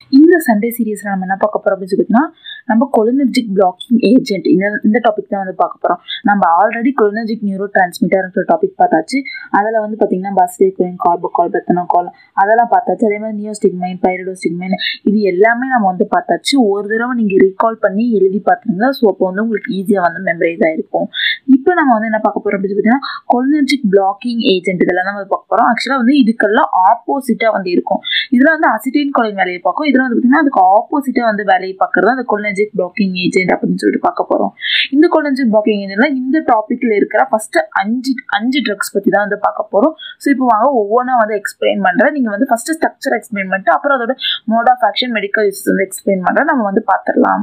இந்த சண்டே சீரீஸில் நம்ம என்ன பார்க்க போகிறோம் அப்படின்னு சொல்லிட்டுனா நம்ம கொலினர்ஜிக் பிளாக்கிங் ஏஜென்ட் இந்த இந்த டாபிக் தான் வந்து பார்க்க போகிறோம் நம்ம ஆல்ரெடி கொலினர்ஜிக் நியூரோ டிரான்ஸ்மிட்டர்ன்ற டாபிக் பார்த்தாச்சு அதில் வந்து பார்த்திங்கன்னா பஸ்டேக்வைன் கார்போகால் பெத்தனோகால் அதெல்லாம் பார்த்தாச்சு அதே மாதிரி நியோஸ்டிக்மைன் பைரடோஸ்டிக்மைன் இது எல்லாமே நம்ம வந்து பார்த்தாச்சு ஒரு தடவை நீங்கள் ரீகால் பண்ணி எழுதி பார்த்துருங்க ஸோ அப்போ வந்து உங்களுக்கு ஈஸியாக வந்து மெமரைஸ் ஆகிருக்கும் இப்போ நம்ம வந்து என்ன பார்க்க போகிறோம் அப்படின்னு சொல்லி பார்த்தீங்கன்னா கொலினர்ஜிக் பிளாக்கிங் ஏஜென்ட் இதெல்லாம் தான் வந்து பார்க்க போகிறோம் ஆக்சுவலாக வந்து இதுக்கெல்லாம் ஆப்போசிட்டாக வந்து இருக்கும் இதில் வந்து அசிட்டின் கொலின் வேலையை பார்க்கும் இதில் வந்து பார்த்தீங்கன்னா அதுக்கு ஆப்போசிட்டாக வந்து வேலையை பார்க்குறது அந்த கொலினர்ஜிக் பிளாக்கிங் ஏஜென்ட் அப்படின்னு சொல்லிட்டு பார்க்க போகிறோம் இந்த கொலினர்ஜிக் பிளாக்கிங் ஏஜென்ட்ல இந்த டாப்பிக்கில் இருக்கிற ஃபர்ஸ்ட் அஞ்சு அஞ்சு ட்ரக்ஸ் பற்றி தான் வந்து பார்க்க போகிறோம் ஸோ இப்போ வாங்க ஒவ்வொன்றா வந்து எக்ஸ்பிளைன் பண்ணுறேன் நீங்கள் வந்து ஃபர்ஸ்ட் ஸ்ட்ரக்சர் எக்ஸ்பிளைன் பண்ணிட்டு அப்புறம் அதோட mode of action medical use வந்து எக்ஸ்பிளைன் பண்ணுறேன் நம்ம வந்து பார்த்துடலாம்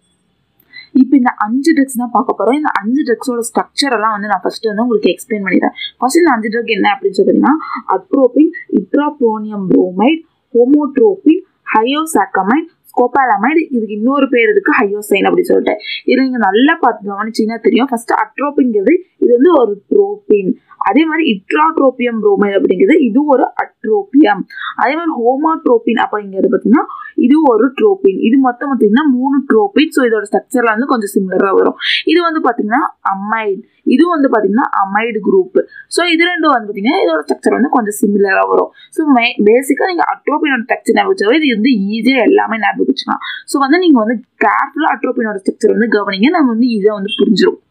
இப்போ இந்த அஞ்சு ட்ரக்ஸ் தான் பார்க்க போகிறோம் இந்த அஞ்சு ட்ரக்ஸோட ஸ்ட்ரக்சர் எல்லாம் வந்து நான் ஃபர்ஸ்ட் வந்து உங்களுக்கு எக்ஸ்பிளைன் பண்ணிடுறேன் ஃபர்ஸ்ட் இந்த அஞ்சு ட்ரக் என்ன அப்படின்னு சொல்லி அட்ரோபின் இட்ராபோனியம் புரோமைட் ஹோமோட்ரோபின் ஹயோசாக்கமைன் ஸ்கோபாலமைடு இதுக்கு இன்னொரு பேர் இருக்கு ஹையோசைன் அப்படின்னு சொல்லிட்டு இது நீங்கள் நல்லா பார்த்து கவனிச்சிங்கன்னா தெரியும் ஃபர்ஸ்ட் அட்ரோபின்ங்கிறது இது வந்து ஒரு ட்ரோபின் அதே மாதிரி இட்ராட்ரோபியம் புரோமைட் அப்படிங்கிறது இது ஒரு அட்ரோபியம் அதே மாதிரி ஹோமாட்ரோபின் அப்படிங்கிறது பார்த்தீங்கன்னா இது ஒரு ட்ரோபின் இது மொத்தம் பார்த்தீங்கன்னா மூணு ட்ரோபின் ஸோ இதோட ஸ்ட்ரக்சர்ல வந்து கொஞ்சம் சிமிலராக வரும் இது வந்து பார்த்தீங்கன்னா அமைடு இது வந்து பார்த்தீங்கன்னா அமைடு குரூப் ஸோ இது ரெண்டும் வந்து பார்த்தீங்கன்னா இதோட ஸ்ட்ரக்சர் வந்து கொஞ்சம் சிமிலராக வரும் ஸோ மே பேசிக்காக நீங்கள் அட்ரோபினோட ஸ்ட்ரக்சர் ஞாபகம் வச்சாவே இது வந்து ஈஸியாக எல்லாமே ஞாபகம் வச்சுக்கலாம் ஸோ வந்து நீங்கள் வந்து கேர்ஃபுல்லாக அட்ரோபினோட ஸ்ட்ரக்சர் வந்து கவனிங்க நம்ம வந்து ஈஸியாக வந்து புரிஞ்சிடும்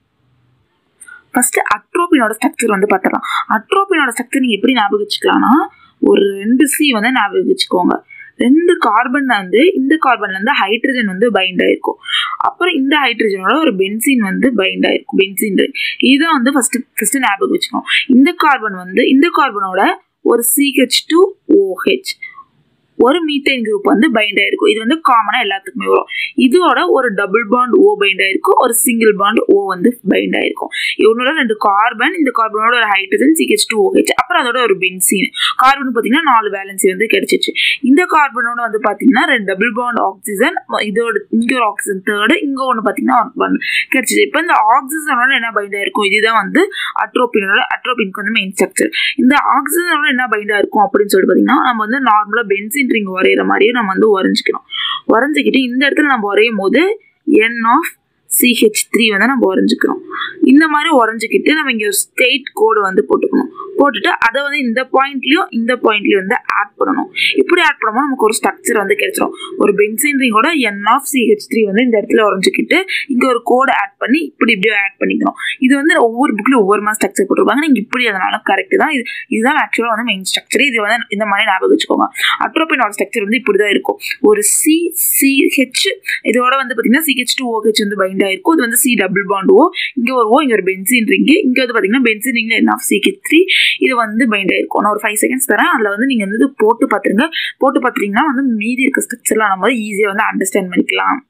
ஃபர்ஸ்ட் அட்ரோபினோட ஸ்ட்ரக்சர் வந்து பார்த்துடலாம் அட்ரோபினோட ஸ்ட்ரக்சர் நீங்கள் எப்படி ஞாபகம் வச்சுக்கலாம்னா ஒரு ரெண்டு சி வந்து ஞாபகம் வச்சுக்கோங்க ரெண்டு கார்பன் வந்து இந்த கார்பன்ல இருந்து ஹைட்ரஜன் வந்து பைண்ட் ஆயிருக்கும் அப்புறம் இந்த ஹைட்ரஜனோட ஒரு பென்சின் வந்து பைண்ட் ஆயிருக்கும் பென்சின் இதான் வந்து ஃபர்ஸ்ட் ஃபர்ஸ்ட் ஞாபகம் வச்சுக்கணும் இந்த கார்பன் வந்து இந்த கார்பனோட ஒரு சிஹெச் டூ ஓஹெச் ஒரு மீத்தேன் குரூப் வந்து பைண்ட் ஆயிருக்கும் இது வந்து காமனாக எல்லாத்துக்குமே வரும் இதோட ஒரு டபுள் பாண்ட் ஓ பைண்ட் ஆயிருக்கும் ஒரு சிங்கிள் பாண்ட் ஓ வந்து பைண்ட் ஆயிருக்கும் இவனோட ரெண்டு கார்பன் இந்த கார்பனோட ஒரு ஹைட்ரஜன் சிஹெச் டூ ஓஹெச் அப்புறம் அதோட ஒரு பென்சீன் கார்பன் பார்த்தீங்கன்னா நாலு வேலன்சி வந்து கிடைச்சிச்சு இந்த கார்பனோட வந்து பார்த்தீங்கன்னா ரெண்டு டபுள் பாண்ட் ஆக்சிஜன் இதோட இங்கே ஒரு ஆக்சிஜன் தேர்டு இங்கே ஒன்று பார்த்தீங்கன்னா ஒரு பாண்ட் கிடைச்சிச்சு இப்போ இந்த ஆக்சிஜனோட என்ன பைண்ட் ஆயிருக்கும் இதுதான் வந்து அட்ரோபினோட அட்ரோபினுக்கு வந்து மெயின் ஸ்ட்ரக்சர் இந்த ஆக்சிஜனோட என்ன பைண்ட் ஆயிருக்கும் அப்படின்னு சொல்லிட்டு பார்த்தீங்கன்னா நம்ம வந்து நார்மலாக பென்சின் ரிங் வரைகிற மாதிரியே நம்ம வந்து வரைஞ்சிக்கணும் வரைஞ்சிக்கிட்டு இந்த இடத்துல நம்ம வரையும் போது என் ஆஃப் சிஹெச் த்ரீ வந்து நம்ம வரைஞ்சிக்கிறோம் இந்த மாதிரி வரைஞ்சிக்கிட்டு நம்ம இங்கே ஒரு ஸ்டேட் கோடு வந்து போட்டுக்கணும் போட்டுட்டு அதை வந்து இந்த பாயிண்ட்லையும் இந்த பாயிண்ட்லையும் வந்து ஆட் பண்ணணும் இப்படி ஆட் பண்ணும்போது நமக்கு ஒரு ஸ்ட்ரக்சர் வந்து கிடைச்சிரும் ஒரு பென்சின் ரிங்கோட என் ஆஃப் சிஹெச் த்ரீ வந்து இந்த இடத்துல வரைஞ்சிக்கிட்டு இங்கே ஒரு கோடு ஆட் பண்ணி இப்படி இப்படியோ ஆட் பண்ணிக்கணும் இது வந்து ஒவ்வொரு புக்லையும் ஒவ்வொரு மாதிரி ஸ்ட்ரக்சர் போட்டிருப்பாங்க நீங்கள் இப்படி அதனால கரெக்ட் தான் இது இதுதான் ஆக்சுவலாக வந்து மெயின் ஸ்ட்ரக்சர் இது வந்து இந்த மாதிரி ஞாபகம் வச்சுக்கோங்க அட்ரோபினோட ஸ்ட்ரக்சர் வந்து இப்படி தான் இருக்கும் ஒரு சி சிஹெச் இதோட வந்து பார்த்தீங்கன்னா சிஹெச் டூ ஓஹெச் வந்து பைண்ட் ஆயிருக்கும் இது வந்து சி டபுள் பாண்ட் ஓ இங்கே ஒரு ஓ இங்கே ஒரு பென்சின் ரிங்கு இங்கே வந்து பார்த்தீங்கன்னா benzene ring N of CH three இது வந்து பைண்ட் ஆயிருக்கும் நான் ஒரு ஃபைவ் செகண்ட்ஸ் தரேன் அதில் வந்து நீங்கள் வந்து போட்டு பார்த்துருங்க போட்டு பார்த்துட்டீங்கன்னா வந்து மீதி இருக்க ஸ்ட்ரக்சர்லாம் நம்ம ஈஸியாக வந்து அண்டர்ஸ்டாண்ட் பண்ணிக்கலாம்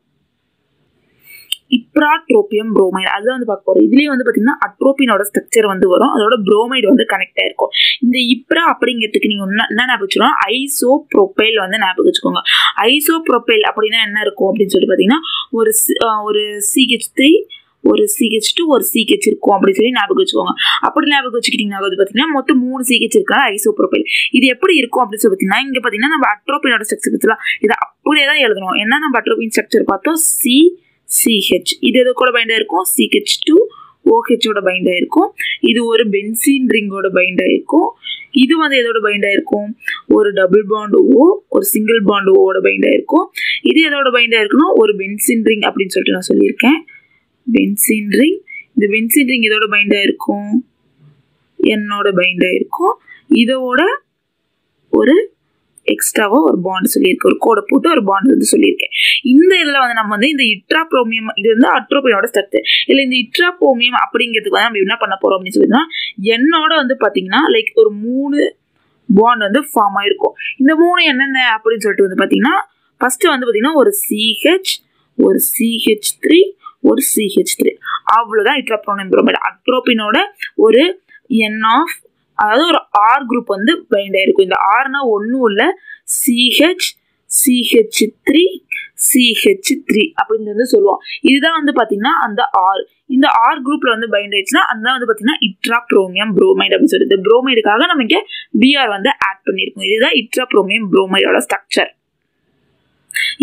இப்ராட்ரோபியம் புரோமைடு அது வந்து பார்க்க போகிறோம் இதுலேயே வந்து பார்த்தீங்கன்னா அட்ரோபினோட ஸ்ட்ரக்சர் வந்து வரும் அதோட புரோமைடு வந்து கனெக்ட் ஆயிருக்கும் இந்த இப்ரா அப்படிங்கிறதுக்கு நீங்கள் என்ன என்ன ஞாபகம் வச்சுக்கோங்க ஐசோ ப்ரொபைல் வந்து ஞாபகம் வச்சுக்கோங்க ஐசோ ப்ரொபைல் அப்படின்னா என்ன இருக்கும் அப்படின்னு சொல்லி பார்த்தீங்கன்னா ஒரு ஒரு சிஹெச் த்ரீ ஒரு சிஹெச் டூ ஒரு சிஹெச் இருக்கும் அப்படின்னு சொல்லி ஞாபகம் வச்சுக்கோங்க அப்படி ஞாபகம் வச்சுக்கிட்டீங்கன்னா வந்து பார்த்தீங்கன்னா மொத்தம் மூணு சிஹெச் இருக்கா ஐசோப்ரோபைல் இது எப்படி இருக்கும் அப்படின்னு சொல்லி பார்த்தீங்கன்னா இங்கே பார்த்தீங்கன்னா நம்ம அட்ரோபினோட ஸ்ட்ரக்சர் பற்றிலாம் இதை அப்படியே தான் எழுதணும் ஏன்னா நம்ம அட்ரோபின் ஸ்ட்ரக்சர் பார்த்தோம் சி சிஹெச் இது எது கூட பைண்டாக இருக்கும் சிஹெச் டூ ஓஹெச்சோட பைண்டாக இருக்கும் இது ஒரு பென்சின் ரிங்கோட பைண்டாக இருக்கும் இது வந்து எதோட பைண்டாக இருக்கும் ஒரு டபுள் பாண்ட் ஓ ஒரு சிங்கிள் பாண்ட் ஓவோட பைண்டாக இருக்கும் இது எதோட பைண்டாக இருக்குன்னா ஒரு பென்சின் ரிங் அப்படின்னு சொல்லிட்டு நான் சொல்லியிருக்கேன் பென்சின் ரிங் இந்த பென்சின் ரிங் இதோட பைண்டாக இருக்கும் என்னோட பைண்டாக இருக்கும் இதோட ஒரு எக்ஸ்ட்ராவாக ஒரு பாண்ட் சொல்லியிருக்கேன் ஒரு கோடை போட்டு ஒரு பாண்ட் வந்து சொல்லியிருக்கேன் இந்த இதில் வந்து நம்ம வந்து இந்த இட்ராப்ரோமியம் இது வந்து அட்ரோபினோட ஸ்ட்ரக்சர் இல்லை இந்த இட்ராப்ரோமியம் அப்படிங்கிறதுக்கு வந்து நம்ம என்ன பண்ண போகிறோம் அப்படின்னு சொல்லினா என்னோட வந்து பார்த்தீங்கன்னா லைக் ஒரு மூணு பாண்ட் வந்து ஃபார்ம் ஆயிருக்கும் இந்த மூணு என்னென்ன அப்படின்னு சொல்லிட்டு வந்து பார்த்தீங்கன்னா ஃபஸ்ட்டு வந்து பார்த்தீங்கன்னா ஒரு சிஹெச் ஒரு சிஹெச் த்ரீ ஒரு சிஹெச் த்ரீ அவ்வளோதான் இட்ராப்ரோனியம் புரோமைடு அட்ரோபினோட ஒரு என் ஆஃப் அதாவது ஒரு ஆர் குரூப் வந்து பைண்ட் ஆயிருக்கும் இந்த ஆர்னா ஒன்றும் இல்லை CH CH three CH three அப்படின்னு வந்து சொல்லுவோம் இதுதான் வந்து பார்த்தீங்கன்னா அந்த ஆர் இந்த ஆர் குரூப்ல வந்து பைண்ட் ஆயிடுச்சுன்னா அதுதான் வந்து பார்த்தீங்கன்னா இட்ராப்ரோமியம் புரோமைடு அப்படின்னு சொல்லிட்டு இந்த புரோமைடுக்காக நம்ம இங்கே பிஆர் வந்து ஆட் பண்ணியிருக்கோம் இதுதான் இட்ராப்ரோமியம் புரோமைடோட ஸ்ட்ரக்சர்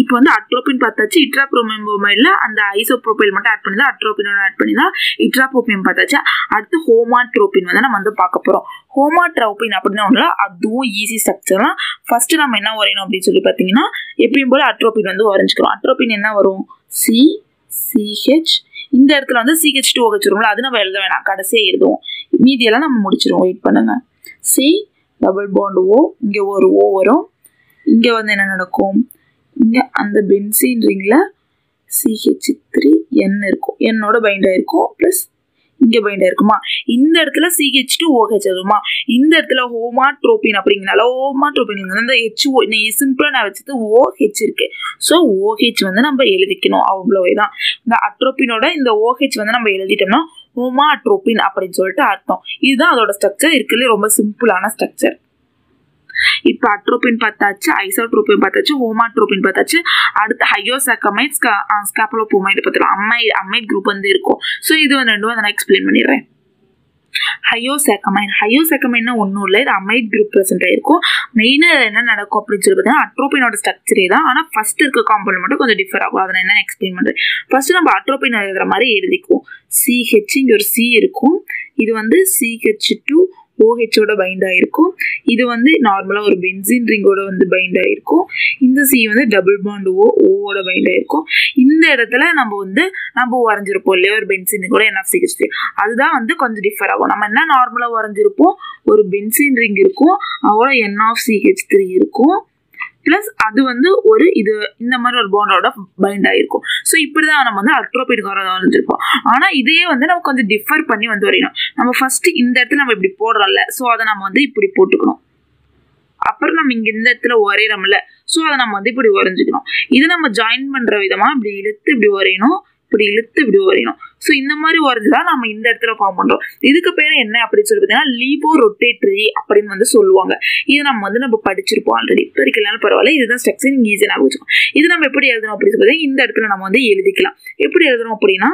இப்போ வந்து அட்ரோபின் பார்த்தாச்சு இட்ராப்ரோமியம் பொமைடில் அந்த ஐசோப்ரோபைல் மட்டும் ஆட் பண்ணி தான் அட்ரோபினோட ஆட் பண்ணி தான் இட்ராப்ரோபியம் பார்த்தாச்சு அடுத்து ஹோமாட்ரோபின் வந்து நம்ம வந்து பார்க்க போகிறோம் ஹோமாட்ரோபின் அப்படின்னா ஒன்றும் அதுவும் ஈஸி ஸ்ட்ரக்சர்லாம் ஃபர்ஸ்ட் நம்ம என்ன வரையணும் அப்படின்னு சொல்லி பார்த்தீங்கன்னா எப்பயும் போல அட்ரோபின் வந்து வரைஞ்சிக்கிறோம் அட்ரோபின் என்ன வரும் சி சிஹெச் இந்த இடத்துல வந்து சிஹெச் டூ ஓஹெச் வரும்ல அது நம்ம எழுத வேணாம் கடைசியாக எழுதுவோம் மீதியெல்லாம் நம்ம முடிச்சிருவோம் வெயிட் பண்ணுங்க சி டபுள் பாண்ட் ஓ இங்கே ஒரு ஓ வரும் இங்கே வந்து என்ன நடக்கும் இங்கே அந்த பென்சின் ரிங்கில் சிஹெச் த்ரீ என் இருக்கும் என்னோட பைண்ட் ஆயிருக்கும் ப்ளஸ் இங்கே பைண்ட் ஆயிருக்குமா இந்த இடத்துல சிஹெச் டூ ஓஹெச் வருமா இந்த இடத்துல ஹோமாட்ரோபின் அப்படிங்கிறனால ஹோமாட்ரோபின் அந்த ஹெச் ஓ சிம்பிளாக நான் வச்சது ஓஹெச் இருக்கு ஸோ ஓஹெச் வந்து நம்ம எழுதிக்கணும் அவ்வளோவே தான் இந்த அட்ரோபினோட இந்த ஓஹெச் வந்து நம்ம எழுதிட்டோம்னா ஹோமாட்ரோபின் அப்படின்னு சொல்லிட்டு அர்த்தம் இதுதான் அதோட ஸ்ட்ரக்சர் இருக்குல்ல ரொம்ப சிம்பிளான ஸ்ட்ரக்சர் இப்போ அட்ரோபின் பார்த்தாச்சு ஐசோட்ரோபின் பார்த்தாச்சு ஹோமாட்ரோபின் பார்த்தாச்சு அடுத்து ஹையோசாக்கமைட் ஸ்காப்பலோபோமைட் பார்த்துருவோம் அம்மை அம்மைட் குரூப் வந்து இருக்கும் ஸோ இது வந்து ரெண்டும் அதை நான் எக்ஸ்பிளைன் பண்ணிடுறேன் ஹையோசாக்கமைன் ஹையோசாக்கமைன்னா ஒன்றும் இல்லை இது அமைட் குரூப் ப்ரெசென்ட் ஆயிருக்கும் மெயினாக என்ன நடக்கும் அப்படின்னு சொல்லி பார்த்தீங்கன்னா அட்ரோபினோட ஸ்ட்ரக்சரே தான் ஆனால் ஃபர்ஸ்ட் இருக்க காம்பவுண்ட் மட்டும் கொஞ்சம் டிஃபர் ஆகும் அதை நான் என்ன எக்ஸ்பிளைன் பண்ணுறேன் ஃபர்ஸ்ட் நம்ம அட்ரோபின் எழுதுற மாதிரி எழுதிக்குவோம் சிஹெச் இங்கே ஒரு சி இருக்கும் இது வந்து சிஹெச் டூ ஓஹெச்சோட பைண்ட் ஆயிருக்கும் இது வந்து நார்மலாக ஒரு பென்சின் ரிங்கோட வந்து பைண்ட் ஆயிருக்கும் இந்த சி வந்து டபுள் பாண்ட் ஓ ஓவோட பைண்ட் ஆயிருக்கும் இந்த இடத்துல நம்ம வந்து நம்ம வரைஞ்சிருப்போம் இல்லையா ஒரு பென்சின் கூட என்எஃப் சிஹெச் த்ரீ அதுதான் வந்து கொஞ்சம் டிஃபர் ஆகும் நம்ம என்ன நார்மலாக வரைஞ்சிருப்போம் ஒரு பென்சின் ரிங் இருக்கும் அதோட என் ஆஃப் சிஹெச் த்ரீ இருக்கும் ப்ளஸ் அது வந்து ஒரு இது இந்த மாதிரி ஒரு பாண்டோட பைண்ட் ஆயிருக்கும் ஸோ இப்படி தான் நம்ம வந்து அட்ரோபிட் வர வரைஞ்சிருப்போம் ஆனால் இதையே வந்து நம்ம கொஞ்சம் டிஃபர் பண்ணி வந்து வரையணும் நம்ம ஃபர்ஸ்ட் இந்த இடத்துல நம்ம இப்படி போடுறோம்ல ஸோ அதை நம்ம வந்து இப்படி போட்டுக்கணும் அப்புறம் நம்ம இங்க இந்த இடத்துல வரைகிறோம்ல ஸோ அதை நம்ம வந்து இப்படி வரைஞ்சிக்கணும் இது நம்ம ஜாயின் பண்ற விதமா இப்படி இழுத்து இப்படி வரையணும் இப்படி இழுத்து இப்படி வரையணும் ஸோ இந்த மாதிரி வரைஞ்சுதான் நம்ம இந்த இடத்துல ஃபார்ம் பண்றோம் இதுக்கு பேர் என்ன அப்படின்னு சொல்லி பார்த்தீங்கன்னா லீபோ ரொட்டேட்டரி அப்படின்னு வந்து சொல்லுவாங்க இது நம்ம வந்து நம்ம படிச்சிருப்போம் ஆல்ரெடி படிக்கலாம்னு பரவாயில்ல இதுதான் ஸ்ட்ரக்சர் நீங்க ஈஸியாக ஞாபகம் வச்சுக்கோம் இது நம்ம எப்படி எழுதணும் அப்படின்னு சொல்லி பார்த்தீங்கன்னா இந்த இடத்துல நம்ம வந்து எழுதிக்கலாம் எப்படி எழுதணும் அப்படின்னா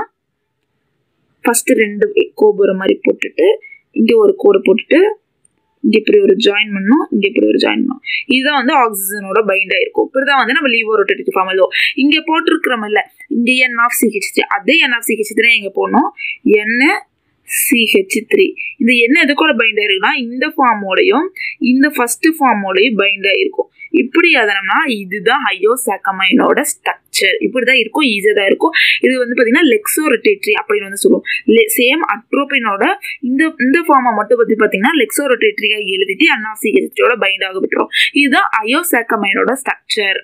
ஃபர்ஸ்ட் ரெண்டு கோபுரம் மாதிரி போட்டுட்டு இங்க ஒரு கோடு போட்டுட்டு இங்க இப்படி ஒரு ஜாயின் பண்ணணும் இங்க இப்படி ஒரு ஜாயின் பண்ணணும் இதுதான் வந்து ஆக்சிஜனோட பைண்ட் ஆயிருக்கும் இப்படிதான் வந்து நம்ம லீவோ ரொட்டேட்டிவ் ஃபார்ம் எழுதுவோம் இங்க போட்டிருக்கிறோம் இல்ல இங்க என் ஆஃப் சிஹெச் த்ரீ அதே என் ஆஃப் சிஹெச் த்ரீ இங்க போடணும் என்ன சிஹெச் த்ரீ இந்த என்ன எது கூட பைண்ட் ஆயிருக்குன்னா இந்த ஃபார்மோடையும் இந்த ஃபர்ஸ்ட் ஃபார்மோடையும் பைண்ட் ஆயிருக்கும் இப்படி எழுதணும்னா இதுதான் ஹையோசாக்கமைனோட ஸ்ட்ரக்சர் இப்படிதான் இருக்கும் ஈஸியாக தான் இருக்கும் இது வந்து பார்த்தீங்கன்னா லெக்ஸோ ரொட்டேட்ரி அப்படின்னு வந்து சொல்லுவோம் சேம் அட்ரோபினோட இந்த இந்த ஃபார்மை மட்டும் பற்றி பார்த்தீங்கன்னா லெக்ஸோ ரொட்டேட்ரியா எழுதிட்டு அன்னாசிகரியோட பைண்ட் ஆக விட்டுரும் இதுதான் ஹையோசாக்கமைனோட ஸ்ட்ரக்சர்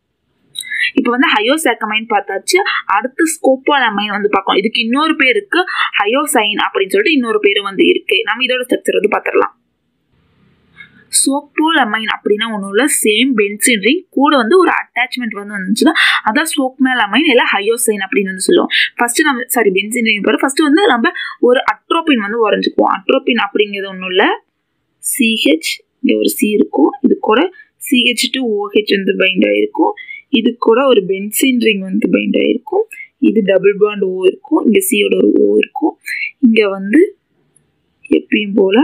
இப்போ வந்து ஹயோசாக்கமைன் பார்த்தாச்சு அடுத்து ஸ்கோப்பாலமைன் வந்து பார்க்கணும் இதுக்கு இன்னொரு பேர் இருக்கு ஹயோசைன் அப்படின்னு சொல்லிட்டு இன்னொரு பேர் வந்து இருக்கு நம்ம இதோட ஸ்ட்ரக்சர் வந்து பார்த்துடலாம் சோக்டோலமைன் அப்படின்னா ஒன்றும் இல்லை சேம் பென்சின் ரிங் கூட வந்து ஒரு அட்டாச்மெண்ட் வந்து வந்துச்சுன்னா அதான் ஸ்மோக்மேல் அமைன் இல்லை ஹயோசைன் அப்படின்னு வந்து சொல்லுவோம் ஃபர்ஸ்ட் நம்ம சாரி பென்சின் ரிங் பாரு ஃபர்ஸ்ட் வந்து நம்ம ஒரு அட்ரோபின் வந்து வரைஞ்சுக்குவோம் அட்ரோபின் அப்படிங்கிறது ஒன்றும் இல்லை சிஹெச் இங்கே ஒரு சி இருக்கும் இது கூட சிஹெச் டு ஓஹெச் வந்து பைண்ட் ஆயிருக்கும் இது கூட ஒரு பென்சின் ரிங் வந்து பைண்ட் ஆயிருக்கும் இது டபுள் பாண்ட் ஓ இருக்கும் இங்கே சியோட ஒரு ஓ இருக்கும் இங்கே வந்து எப்பயும் போல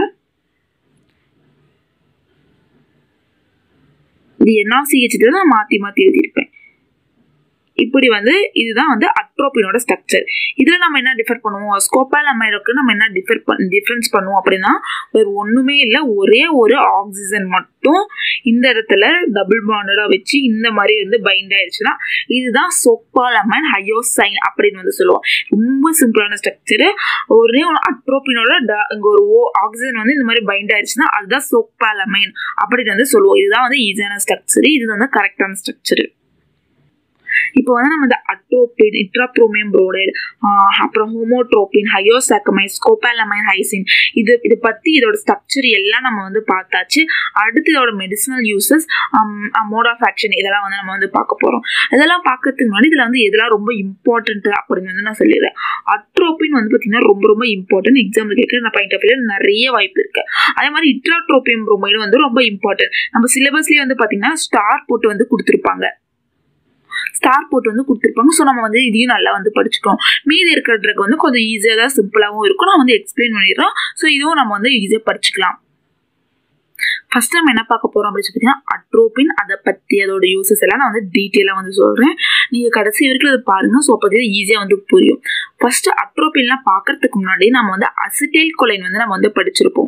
இது என்ன சிஹெச் நான் மாற்றி மாற்றி எழுதியிருப்பேன் இப்படி வந்து இதுதான் வந்து அட்ரோபினோட ஸ்ட்ரக்சர் இதில் நம்ம என்ன டிஃபர் பண்ணுவோம் ஸ்கோப்பால் அமைருக்கு நம்ம என்ன டிஃபர் பண் டிஃப்ரென்ஸ் பண்ணுவோம் அப்படின்னா வேறு ஒன்றுமே இல்லை ஒரே ஒரு ஆக்சிஜன் மட்டும் இந்த இடத்துல டபுள் பாண்டடாக வச்சு இந்த மாதிரி வந்து பைண்ட் ஆயிடுச்சுன்னா இதுதான் சோப்பால் அமன் ஹயோசைன் அப்படின்னு வந்து சொல்லுவோம் ரொம்ப சிம்பிளான ஸ்ட்ரக்சரு ஒரே ஒரு அட்ரோபினோட இங்கே ஒரு ஓ ஆக்சிஜன் வந்து இந்த மாதிரி பைண்ட் ஆயிடுச்சுன்னா அதுதான் சோப்பால் அமைன் அப்படின்னு வந்து சொல்லுவோம் இதுதான் வந்து ஈஸியான ஸ்ட்ரக்சரு இது வந்து கரெக்டான ஸ்ட்ரக்சரு இப்போ வந்து நம்ம இந்த அட்ரோபின் இட்ராப்ரோமியம் புரோடைடு அப்புறம் ஹோமோட்ரோபின் ஹயோசாக்கமைன் ஸ்கோபாலமைன் ஹைசின் இது இதை பற்றி இதோட ஸ்ட்ரக்சர் எல்லாம் நம்ம வந்து பார்த்தாச்சு அடுத்து இதோட medicinal uses mode of action இதெல்லாம் வந்து நம்ம வந்து பார்க்க போகிறோம் இதெல்லாம் பார்க்கறதுக்கு முன்னாடி இதில் வந்து எதெல்லாம் ரொம்ப இம்பார்ட்டன்ட் அப்படின்னு வந்து நான் சொல்லிடுறேன் அட்ரோபின் வந்து பார்த்தீங்கன்னா ரொம்ப ரொம்ப இம்பார்ட்டன்ட் எக்ஸாம்பிள் கேட்குற நான் பாயிண்ட் ஆஃப் வியூ நிறைய வாய்ப்பு இருக்கு அதே மாதிரி இட்ராட்ரோபியம் புரோமைடு வந்து ரொம்ப இம்பார்ட்டன்ட் நம்ம சிலபஸ்லேயே வந்து பார்த்தீங்கன்னா ஸ்டார் போட்டு வந்து கொடுத்துருப்பாங்க ஸ்டார் போட்டு வந்து கொடுத்துருப்பாங்க ஸோ நம்ம வந்து இதையும் நல்லா வந்து படிச்சுக்கோம் மீதி இருக்கிற ட்ரக் வந்து கொஞ்சம் ஈஸியாக தான் சிம்பிளாகவும் இருக்கும் நான் வந்து எக்ஸ்பிளைன் பண்ணிடுறோம் ஸோ இதுவும் நம்ம வந்து ஈஸியாக படிச்சுக்கலாம் ஃபர்ஸ்ட் நம்ம என்ன பார்க்க போகிறோம் அப்படின்னு சொல்லி பார்த்தீங்கன்னா அட்ரோபின் அதை பற்றி அதோட யூசஸ் எல்லாம் நான் வந்து டீட்டெயிலாக வந்து சொல்கிறேன் நீங்கள் கடைசி வரைக்கும் அதை பாருங்கள் ஸோ அப்போ ஈஸியாக வந்து புரியும் ஃபர்ஸ்ட் அட்ரோபின்லாம் பார்க்கறதுக்கு முன்னாடி நம்ம வந்து அசிட்டைல் கொலைன் வந்து நம்ம வந்து படிச்சிருப்போம்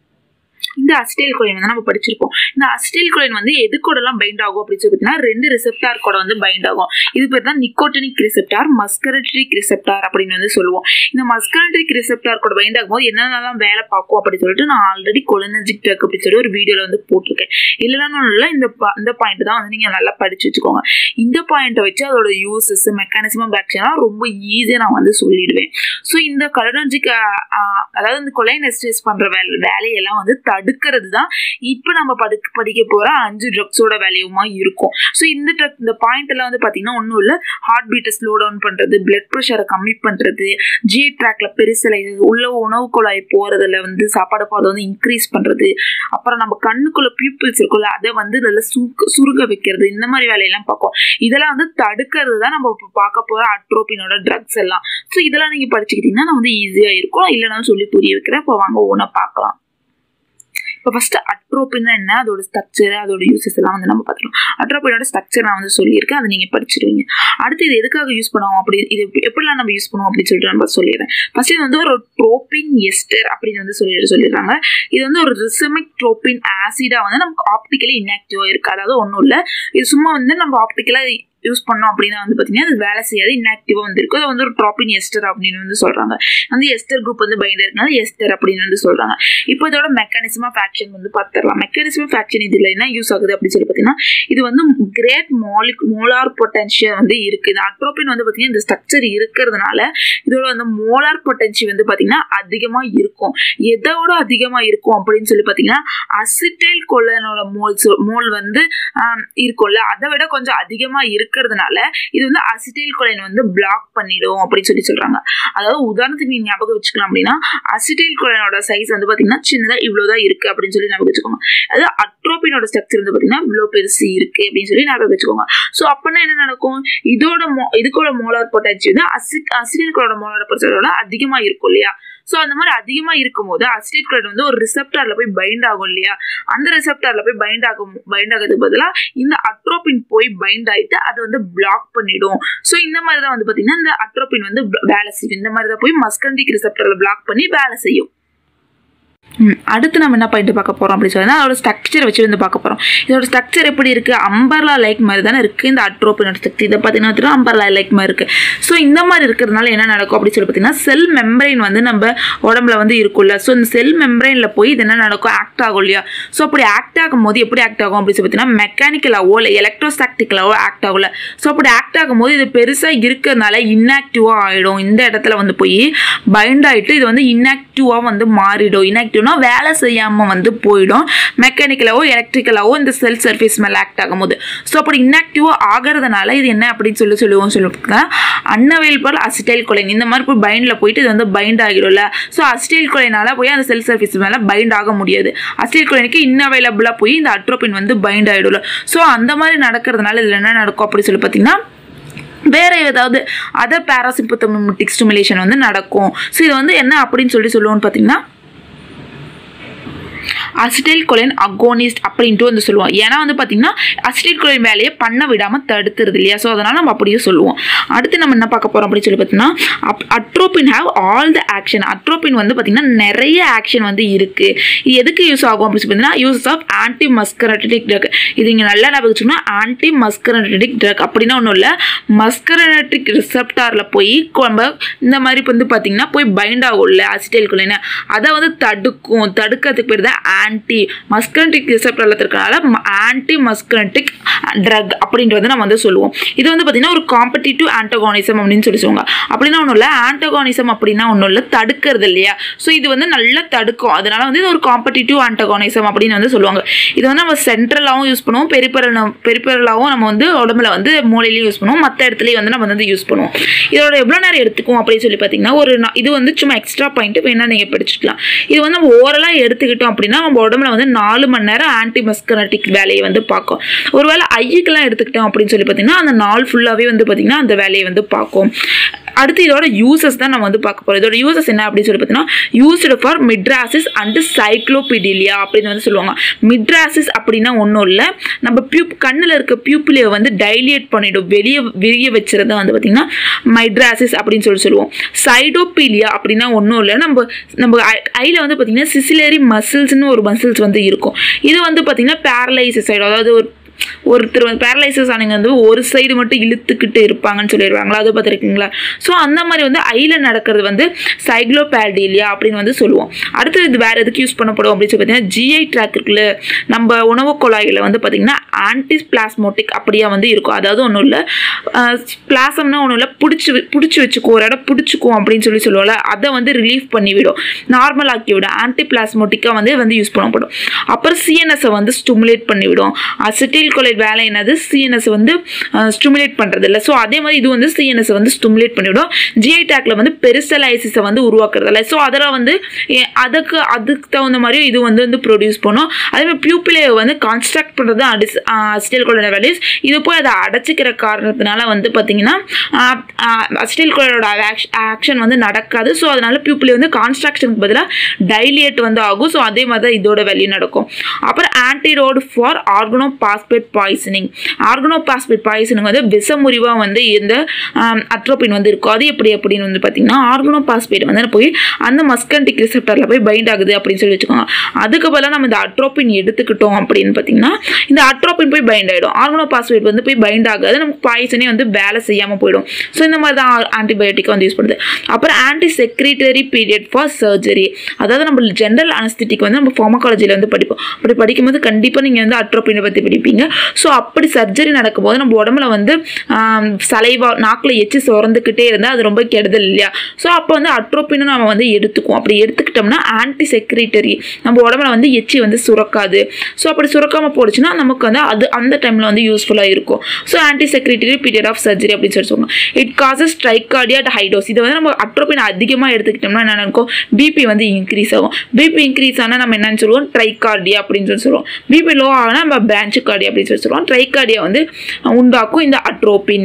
இந்த அசிட்டைல் கொலைன் வந்து நம்ம படிச்சிருப்போம் இந்த அசிட்டைல் கொலைன் வந்து எது கூடலாம் பைண்ட் ஆகும் அப்படின்னு சொல்லி பார்த்தீங்கன்னா ரெண்டு ரிசெப்டார் கூட வந்து பைண்ட் ஆகும் இது பேர் தான் நிக்கோட்டனிக் ரிசெப்டார் மஸ்கரட்ரிக் ரிசெப்டார் அப்படின்னு வந்து சொல்லுவோம் இந்த மஸ்கரட்ரிக் ரிசெப்டார் கூட பைண்ட் ஆகும்போது என்னென்னலாம் வேலை பார்க்கும் அப்படின்னு சொல்லிட்டு நான் ஆல்ரெடி கொலனர்ஜிக் ட்ரக் அப்படின்னு சொல்லி ஒரு வீடியோவில் வந்து போட்டிருக்கேன் இல்லைன்னா இல்லை இந்த இந்த பாயிண்ட் தான் வந்து நீங்கள் நல்லா படிச்சு வச்சுக்கோங்க இந்த பாயிண்ட்டை வச்சு அதோட யூசஸ் மெக்கானிசம் ஆஃப் ஆக்ஷன்லாம் ரொம்ப ஈஸியாக நான் வந்து சொல்லிடுவேன் ஸோ இந்த கொலனர்ஜிக் அதாவது இந்த கொலைன் எஸ்டேஸ் பண்ணுற வேலை வேலையெல்லாம் வந்து தடுக்கிறது தான் இப்போ நம்ம படி படிக்க போகிற அஞ்சு ட்ரக்ஸோட வேல்யூமா இருக்கும் ஸோ இந்த ட்ரக் இந்த பாயிண்ட் எல்லாம் வந்து பார்த்தீங்கன்னா ஒன்றும் இல்லை ஹார்ட் பீட்டை ஸ்லோ டவுன் பண்ணுறது பிளட் ப்ரெஷரை கம்மி பண்ணுறது ஜி ட்ராக்ல பெருசலை உள்ள உணவு குழாய் போகிறதுல வந்து சாப்பாடு பாதை வந்து இன்க்ரீஸ் பண்ணுறது அப்புறம் நம்ம கண்ணுக்குள்ள பியூப்பிள்ஸ் இருக்குல்ல அதை வந்து நல்லா சுருக்க சுருக வைக்கிறது இந்த மாதிரி வேலையெல்லாம் பார்ப்போம் இதெல்லாம் வந்து தடுக்கிறது தான் நம்ம இப்போ பார்க்க போகிற அட்ரோபினோட ட்ரக்ஸ் எல்லாம் ஸோ இதெல்லாம் நீங்கள் படிச்சுக்கிட்டீங்கன்னா நான் வந்து ஈஸியாக இருக்கும் இல்லைனாலும் சொல்லி புரிய வைக்கிறேன் இப்போ வாங்க ஒன்றா பார்க்கலாம் இப்போ ஃபர்ஸ்ட் அட்ரோபின்னா என்ன அதோட ஸ்ட்ரக்சர் அதோட யூசஸ் எல்லாம் வந்து நம்ம பார்த்துக்கலாம் அட்ரோபினோட ஸ்ட்ரக்சர் நான் வந்து சொல்லியிருக்கேன் அதை நீங்கள் படிச்சிருவீங்க அடுத்து இது எதுக்காக யூஸ் பண்ணுவோம் அப்படி இது எப்படிலாம் நம்ம யூஸ் பண்ணுவோம் அப்படின்னு சொல்லிட்டு நம்ம சொல்லிடுறேன் ஃபர்ஸ்ட் இது வந்து ஒரு ட்ரோபின் எஸ்டர் அப்படின்னு வந்து சொல்லி சொல்லிடுறாங்க இது வந்து ஒரு ரிசமிக் ட்ரோபின் ஆசிடா வந்து நமக்கு ஆப்டிக்கலி இன்ஆக்டிவாக இருக்குது அதாவது ஒன்றும் இல்லை இது சும்மா வந்து நம்ம ஆப்டிக்கலாக யூஸ் பண்ணோம் அப்படின்னா வந்து பார்த்தீங்கன்னா அது வேலை செய்யாது இன்ஆக்டிவாக வந்து இருக்கும் அது வந்து ஒரு ட்ராப்பின் எஸ்டர் அப்படின்னு வந்து சொல்கிறாங்க வந்து எஸ்டர் குரூப் வந்து பைண்ட் இருக்கனால எஸ்டர் அப்படின்னு வந்து சொல்கிறாங்க இப்போ இதோட மெக்கானிசம் ஆஃப் ஆக்ஷன் வந்து பார்த்துடலாம் மெக்கானிசம் ஆஃப் ஆக்ஷன் இதில் என்ன யூஸ் ஆகுது அப்படின்னு சொல்லி பார்த்தீங்கன்னா இது வந்து கிரேட் மாலிக் மோலார் பொட்டன்ஷியல் வந்து இருக்குது இந்த அட்ரோபின் வந்து பார்த்தீங்கன்னா இந்த ஸ்ட்ரக்சர் இருக்கிறதுனால இதோட வந்து மோலார் பொட்டன்ஷியல் வந்து பார்த்தீங்கன்னா அதிகமாக இருக்கும் எதோட அதிகமாக இருக்கும் அப்படின்னு சொல்லி பார்த்தீங்கன்னா அசிட்டைல் கொலனோட மோல்ஸ் மோல் வந்து இருக்கும்ல அதை விட கொஞ்சம் அதிகமாக இருக்கு இருக்கிறதுனால இது வந்து அசிட்டைல் கொலைன் வந்து பிளாக் பண்ணிடும் அப்படின்னு சொல்லி சொல்றாங்க அதாவது உதாரணத்துக்கு நீங்க ஞாபகம் வச்சுக்கலாம் அப்படின்னா அசிட்டைல் கொலைனோட சைஸ் வந்து பாத்தீங்கன்னா சின்னதா இவ்வளவுதான் இருக்கு அப்படின்னு சொல்லி ஞாபகம் வச்சுக்கோங்க அதாவது அட்ரோபினோட ஸ்ட்ரக்சர் வந்து பாத்தீங்கன்னா இவ்வளவு பெருசு இருக்கு அப்படின்னு சொல்லி ஞாபகம் வச்சுக்கோங்க ஸோ அப்படின்னா என்ன நடக்கும் இதோட மோ இதுக்கோட மோலார் பொட்டாச்சி வந்து அசிட் அசிட்டைல் கொலோட மோலார் பொட்டாச்சியோட அதிகமா இருக்கும் இல்லையா ஸோ அந்த மாதிரி அதிகமாக இருக்கும்போது அசிடேட் குளோரைட் வந்து ஒரு ரிசெப்டாரில் போய் பைண்ட் ஆகும் இல்லையா அந்த ரிசெப்டாரில் போய் பைண்ட் ஆகும் பைண்ட் ஆகிறதுக்கு பதிலாக இந்த அட்ரோபின் போய் பைண்ட் ஆகிட்டு அதை வந்து பிளாக் பண்ணிடும் ஸோ இந்த மாதிரி தான் வந்து பார்த்தீங்கன்னா இந்த அட்ரோபின் வந்து வேலை செய்யும் இந்த மாதிரி தான் போய் மஸ்கண்டிக் ரிசெப்டரில் பிளாக் பண்ணி வேலை செய்யும் அடுத்து நம்ம என்ன பாயிண்ட் பார்க்க போகிறோம் அப்படின்னு சொன்னால் அதோட ஸ்ட்ரக்சர் வச்சு வந்து பார்க்க போகிறோம் இதோட ஸ்ட்ரக்சர் எப்படி இருக்குது அம்பர்லா லைக் மாதிரி தானே இருக்குது இந்த அட்ரோபினோட ஸ்ட்ரக்சர் இதை பார்த்தீங்கன்னா அம்பர்லா லைக் மாதிரி இருக்குது ஸோ இந்த மாதிரி இருக்கிறதுனால என்ன நடக்கும் அப்படின்னு சொல்லி பார்த்தீங்கன்னா செல் மெம்பரைன் வந்து நம்ம உடம்புல வந்து இருக்கும்ல ஸோ இந்த செல் மெம்பரைனில் போய் இது என்ன நடக்கும் ஆக்ட் ஆகும் இல்லையா ஸோ அப்படி ஆக்ட் ஆகும் போது எப்படி ஆக்ட் ஆகும் அப்படின்னு சொல்லி பார்த்தீங்கன்னா மெக்கானிக்கலாவோ இல்லை எலக்ட்ரோஸ்டாக்டிக்கலாவோ ஆக்ட் ஆகல ஸோ அப்படி ஆக்ட் ஆகும்போது இது பெருசாக இருக்கிறதுனால இன்ஆக்டிவாக ஆகிடும் இந்த இடத்துல வந்து போய் பைண்ட் ஆகிட்டு இது வந்து இன்ஆக்டிவாக வந்து மாறிடும் இன்ஆக்டிவ் ஆக்டிவ்னா வேலை செய்யாமல் வந்து போயிடும் மெக்கானிக்கலாவோ எலக்ட்ரிக்கலாவோ இந்த செல் சர்ஃபேஸ் மேலே ஆக்ட் ஆகும்போது ஸோ அப்படி இன்ஆக்டிவாக ஆகிறதுனால இது என்ன அப்படின்னு சொல்லி சொல்லுவோம் சொல்லுவாங்க அன்னவைலபிள் அசிட்டைல் கொலைன் இந்த மாதிரி போய் பைண்டில் போயிட்டு இது வந்து பைண்ட் ஆகிடும்ல ஸோ அசிட்டைல் கொலைனால போய் அந்த செல் சர்ஃபேஸ் மேலே பைண்ட் ஆக முடியாது அசிட்டைல் கொலைனுக்கு இன்னவைலபிளாக போய் இந்த அட்ரோபின் வந்து பைண்ட் ஆகிடும்ல ஸோ அந்த மாதிரி நடக்கிறதுனால இதில் என்ன நடக்கும் அப்படி சொல்லி பார்த்தீங்கன்னா வேற ஏதாவது அதர் பேராசிம்பத்தமிக் ஸ்டிமுலேஷன் வந்து நடக்கும் ஸோ இது வந்து என்ன அப்படின்னு சொல்லி சொல்லுவோம்னு பார்த்தீங்கன்னா அசிடைல் கொலைன் அகோனிஸ்ட் அப்படின்ட்டு வந்து சொல்லுவோம் ஏன்னா வந்து பார்த்தீங்கன்னா அசிடைல் கொலைன் வேலையை பண்ண விடாமல் தடுத்துருது இல்லையா ஸோ அதனால் நம்ம அப்படியே சொல்லுவோம் அடுத்து நம்ம என்ன பார்க்க போகிறோம் அப்படின்னு சொல்லி பார்த்தீங்கன்னா atropine have all the action atropine வந்து பார்த்தீங்கன்னா நிறைய ஆக்ஷன் வந்து இருக்குது இது எதுக்கு யூஸ் ஆகும் அப்படின்னு சொல்லி பார்த்தீங்கன்னா use of antimuscarinic drug இது இங்கே நல்லா ஞாபகம் வச்சுக்கணும் ஆன்டி மஸ்கரட்டிக் ட்ரக் அப்படின்னா ஒன்றும் இல்லை மஸ்கரட்டிக் ரிசெப்டாரில் போய் நம்ம இந்த மாதிரி வந்து பார்த்தீங்கன்னா போய் பைண்ட் ஆகும்ல அசிடைல் கொலைன்னு அதை வந்து தடுக்கும் தடுக்கிறதுக்கு பேர் தான் ஆன்டி மஸ்கரட்டிக் ரிசெப்டரில் இருக்கிறனால ஆன்டி மஸ்கரட்டிக் ட்ரக் அப்படின்றது நம்ம வந்து சொல்லுவோம் இது வந்து பார்த்தீங்கன்னா ஒரு காம்படிட்டிவ் ஆன்டகானிசம் அப்படின்னு சொல்லி சொல்லுவாங்க அப்படின்னா ஒன்றும் இல்லை ஆன்டகானிசம் அப்படின்னா ஒன்றும் இல்லை தடுக்கிறது இல்லையா ஸோ இது வந்து நல்லா தடுக்கும் அதனால வந்து இது ஒரு காம்படிட்டிவ் ஆன்டகானிசம் அப்படின்னு வந்து சொல்லுவாங்க இது வந்து நம்ம சென்ட்ரலாகவும் யூஸ் பண்ணுவோம் பெரிப்பரல் பெரிப்பரலாகவும் நம்ம வந்து உடம்புல வந்து மூலையிலையும் யூஸ் பண்ணுவோம் மற்ற இடத்துலையும் வந்து நம்ம வந்து யூஸ் பண்ணுவோம் இதோட எவ்வளோ நேரம் எடுத்துக்கும் அப்படின்னு சொல்லி பார்த்தீங்கன்னா ஒரு இது வந்து சும்மா எக்ஸ்ட்ரா பாயிண்ட் வேணா நீங்கள் படிச்சுக்கலாம் இது வந்து நம்ம ஓரலாக எடுத்துக்கிட்டோம் அப்படின்னா நம்ம உடம்புல வந்து நாலு மணி நேரம் ஆன்டி மஸ்கனட்டிக் வேலையை வந்து பார்க்கும் ஒருவேளை ஐயுக்கெல்லாம் எடுத்துக்கிட்டோம் அப்படின்னு சொல்லி பார்த்தீங்கன்னா அந்த நாள் ஃபுல்லாகவே வந்து பார்த்திங்கன்னா அந்த வேலையை வந்து பார்க்கும் அடுத்து இதோட யூசஸ் தான் நம்ம வந்து பார்க்க போகிறோம் இதோட யூசஸ் என்ன அப்படின்னு சொல்லி பார்த்தீங்கன்னா used for mydriasis and cycloplegia அப்படின்னு வந்து சொல்லுவாங்க மிட்ராசிஸ் அப்படின்னா ஒன்றும் இல்லை நம்ம பியூப் கண்ணில் இருக்க பியூப்பிலியை வந்து டைலியேட் பண்ணிடும் வெளியே விரிய வச்சுறத வந்து பார்த்திங்கன்னா மைட்ராசிஸ் அப்படின்னு சொல்லி சொல்லுவோம் சைடோபீலியா அப்படின்னா ஒன்றும் இல்லை நம்ம நம்ம ஐயில் வந்து பார்த்திங்கன்னா சிசிலேரி மசில்ஸ்னு ஒரு மசில்ஸ் வந்து இருக்கும் இது வந்து பார்த்திங்கன்னா பேரலைசிஸ் ஆகிடும் அதாவது ஒரு ஒருத்தர் வந்து பேரலைசஸ் ஆனவங்க வந்து ஒரு சைடு மட்டும் இழுத்துக்கிட்டு இருப்பாங்கன்னு சொல்லிடுவாங்களா அதை பார்த்துருக்கீங்களா ஸோ அந்த மாதிரி வந்து ஐயில் நடக்கிறது வந்து சைக்ளோபேல்டிலியா அப்படின்னு வந்து சொல்லுவோம் அடுத்தது இது வேறு எதுக்கு யூஸ் பண்ணப்படும் அப்படின்னு சொல்லி பார்த்தீங்கன்னா ஜிஐ ட்ராக் இருக்குல்ல நம்ம உணவு குழாயில் வந்து பார்த்திங்கன்னா ஆன்டி பிளாஸ்மோட்டிக் அப்படியா வந்து இருக்கும் அதாவது ஒன்றும் இல்லை பிளாசம்னா ஒன்றும் இல்லை பிடிச்சி பிடிச்சி வச்சுக்கோ ஒரு இடம் பிடிச்சிக்கும் அப்படின்னு சொல்லி சொல்லுவோம்ல அதை வந்து ரிலீஃப் பண்ணிவிடும் நார்மல் ஆக்கி விடும் ஆன்டி பிளாஸ்மோட்டிக்காக வந்து வந்து யூஸ் பண்ணப்படும் அப்புறம் சிஎன்எஸை வந்து ஸ்டிமுலேட் பண்ணிவிடும் அசிட்டில் கொலைட் வேலை என்னது சிஎன்எஸ் வந்து ஸ்டிமுலேட் பண்ணுறது இல்லை ஸோ அதே மாதிரி இது வந்து சிஎன்எஸ் வந்து ஸ்டிமுலேட் பண்ணிவிடும் ஜிஐ டேக்கில் வந்து பெருசலைசிஸை வந்து உருவாக்குறது இல்லை ஸோ அதில் வந்து அதுக்கு அதுக்கு தகுந்த மாதிரி இது வந்து வந்து ப்ரொடியூஸ் பண்ணும் அதே மாதிரி பியூப்பிளையை வந்து கான்ஸ்ட்ரக்ட் பண்ணுறது அடிஸ் அசிட்டில் கொலைட் வேல்யூஸ் இது போய் அதை அடைச்சிக்கிற காரணத்தினால வந்து பார்த்தீங்கன்னா அசிட்டில் கொலைடோட ஆக்ஷன் வந்து நடக்காது ஸோ அதனால பியூப்பிளை வந்து கான்ஸ்ட்ரக்ஷனுக்கு பதிலாக டைலியேட் வந்து ஆகும் ஸோ அதே மாதிரி தான் இதோட வேல்யூ நடக்கும் அப்புறம் antidote for organophosphate poisoning organophosphate poisoning வந்து விஷமுறிவாக வந்து இந்த அட்ரோபின் வந்து இருக்கும் அது எப்படி அப்படின்னு வந்து பார்த்தீங்கன்னா ஆர்கனோ பாஸ்பேட் வந்து போய் அந்த மஸ்கண்டிக் ரிசெப்டரில் போய் பைண்ட் ஆகுது அப்படின்னு சொல்லி வச்சுக்கோங்க அதுக்கு பதிலாக நம்ம இந்த அட்ரோபின் எடுத்துக்கிட்டோம் அப்படின்னு பார்த்தீங்கன்னா இந்த அட்ரோபின் போய் பைண்ட் ஆகிடும் ஆர்கனோ பாஸ்பேட் வந்து போய் பைண்ட் ஆகாது நமக்கு பாய்சனே வந்து வேலை செய்யாமல் போயிடும் ஸோ இந்த மாதிரி தான் ஆன்டிபயோட்டிக் வந்து யூஸ் பண்ணுது அப்புறம் antisecretory period for surgery அதாவது நம்ம ஜென்ரல் அனஸ்திட்டிக் வந்து நம்ம ஃபார்மகாலஜியில் வந்து படிப்போம் அப்படி படிக்கும்போது கண்டிப்பாக நீங்கள் வந்து அட்ரோபினை பற்றி படிப்பீங்க ஸோ அப்படி சர்ஜரி நடக்கும்போது நம்ம உடம்புல வந்து சலைவா நாக்கில் எச்சு சுரந்துக்கிட்டே இருந்தால் அது ரொம்ப கெடுதல் இல்லையா ஸோ அப்போ வந்து அட்ரோப்பினும் நம்ம வந்து எடுத்துக்குவோம் அப்படி எடுத்துக்கிட்டோம்னா ஆன்டி செக்ரிட்டரி நம்ம உடம்புல வந்து எச்சி வந்து சுரக்காது ஸோ அப்படி சுரக்காமல் போடுச்சுன்னா நமக்கு வந்து அது அந்த டைமில் வந்து யூஸ்ஃபுல்லாக இருக்கும் so antisecretory period of surgery அப்படின்னு சொல்லி சொல்லுவாங்க இட் காசஸ் ட்ரைகார்டியா ஹைடோஸ் இதை வந்து நம்ம அட்ரோபின் அதிகமாக எடுத்துக்கிட்டோம்னா என்ன இருக்கும் பிபி வந்து இன்க்ரீஸ் ஆகும் பிபி இன்க்ரீஸ் ஆனால் நம்ம என்னன்னு சொல்லுவோம் ட்ரைகார்டியா அப்படின்னு சொல்லி சொல்லுவோம் பிபி லோ ஆனால் நம்ம பிரான்ச்சு கார்டியா அப்படின்னு சொல்லி சொல்லுவோம் ட்ரைகார்டியா வந்து உண்டாக்கும் இந்த அட்ரோபின்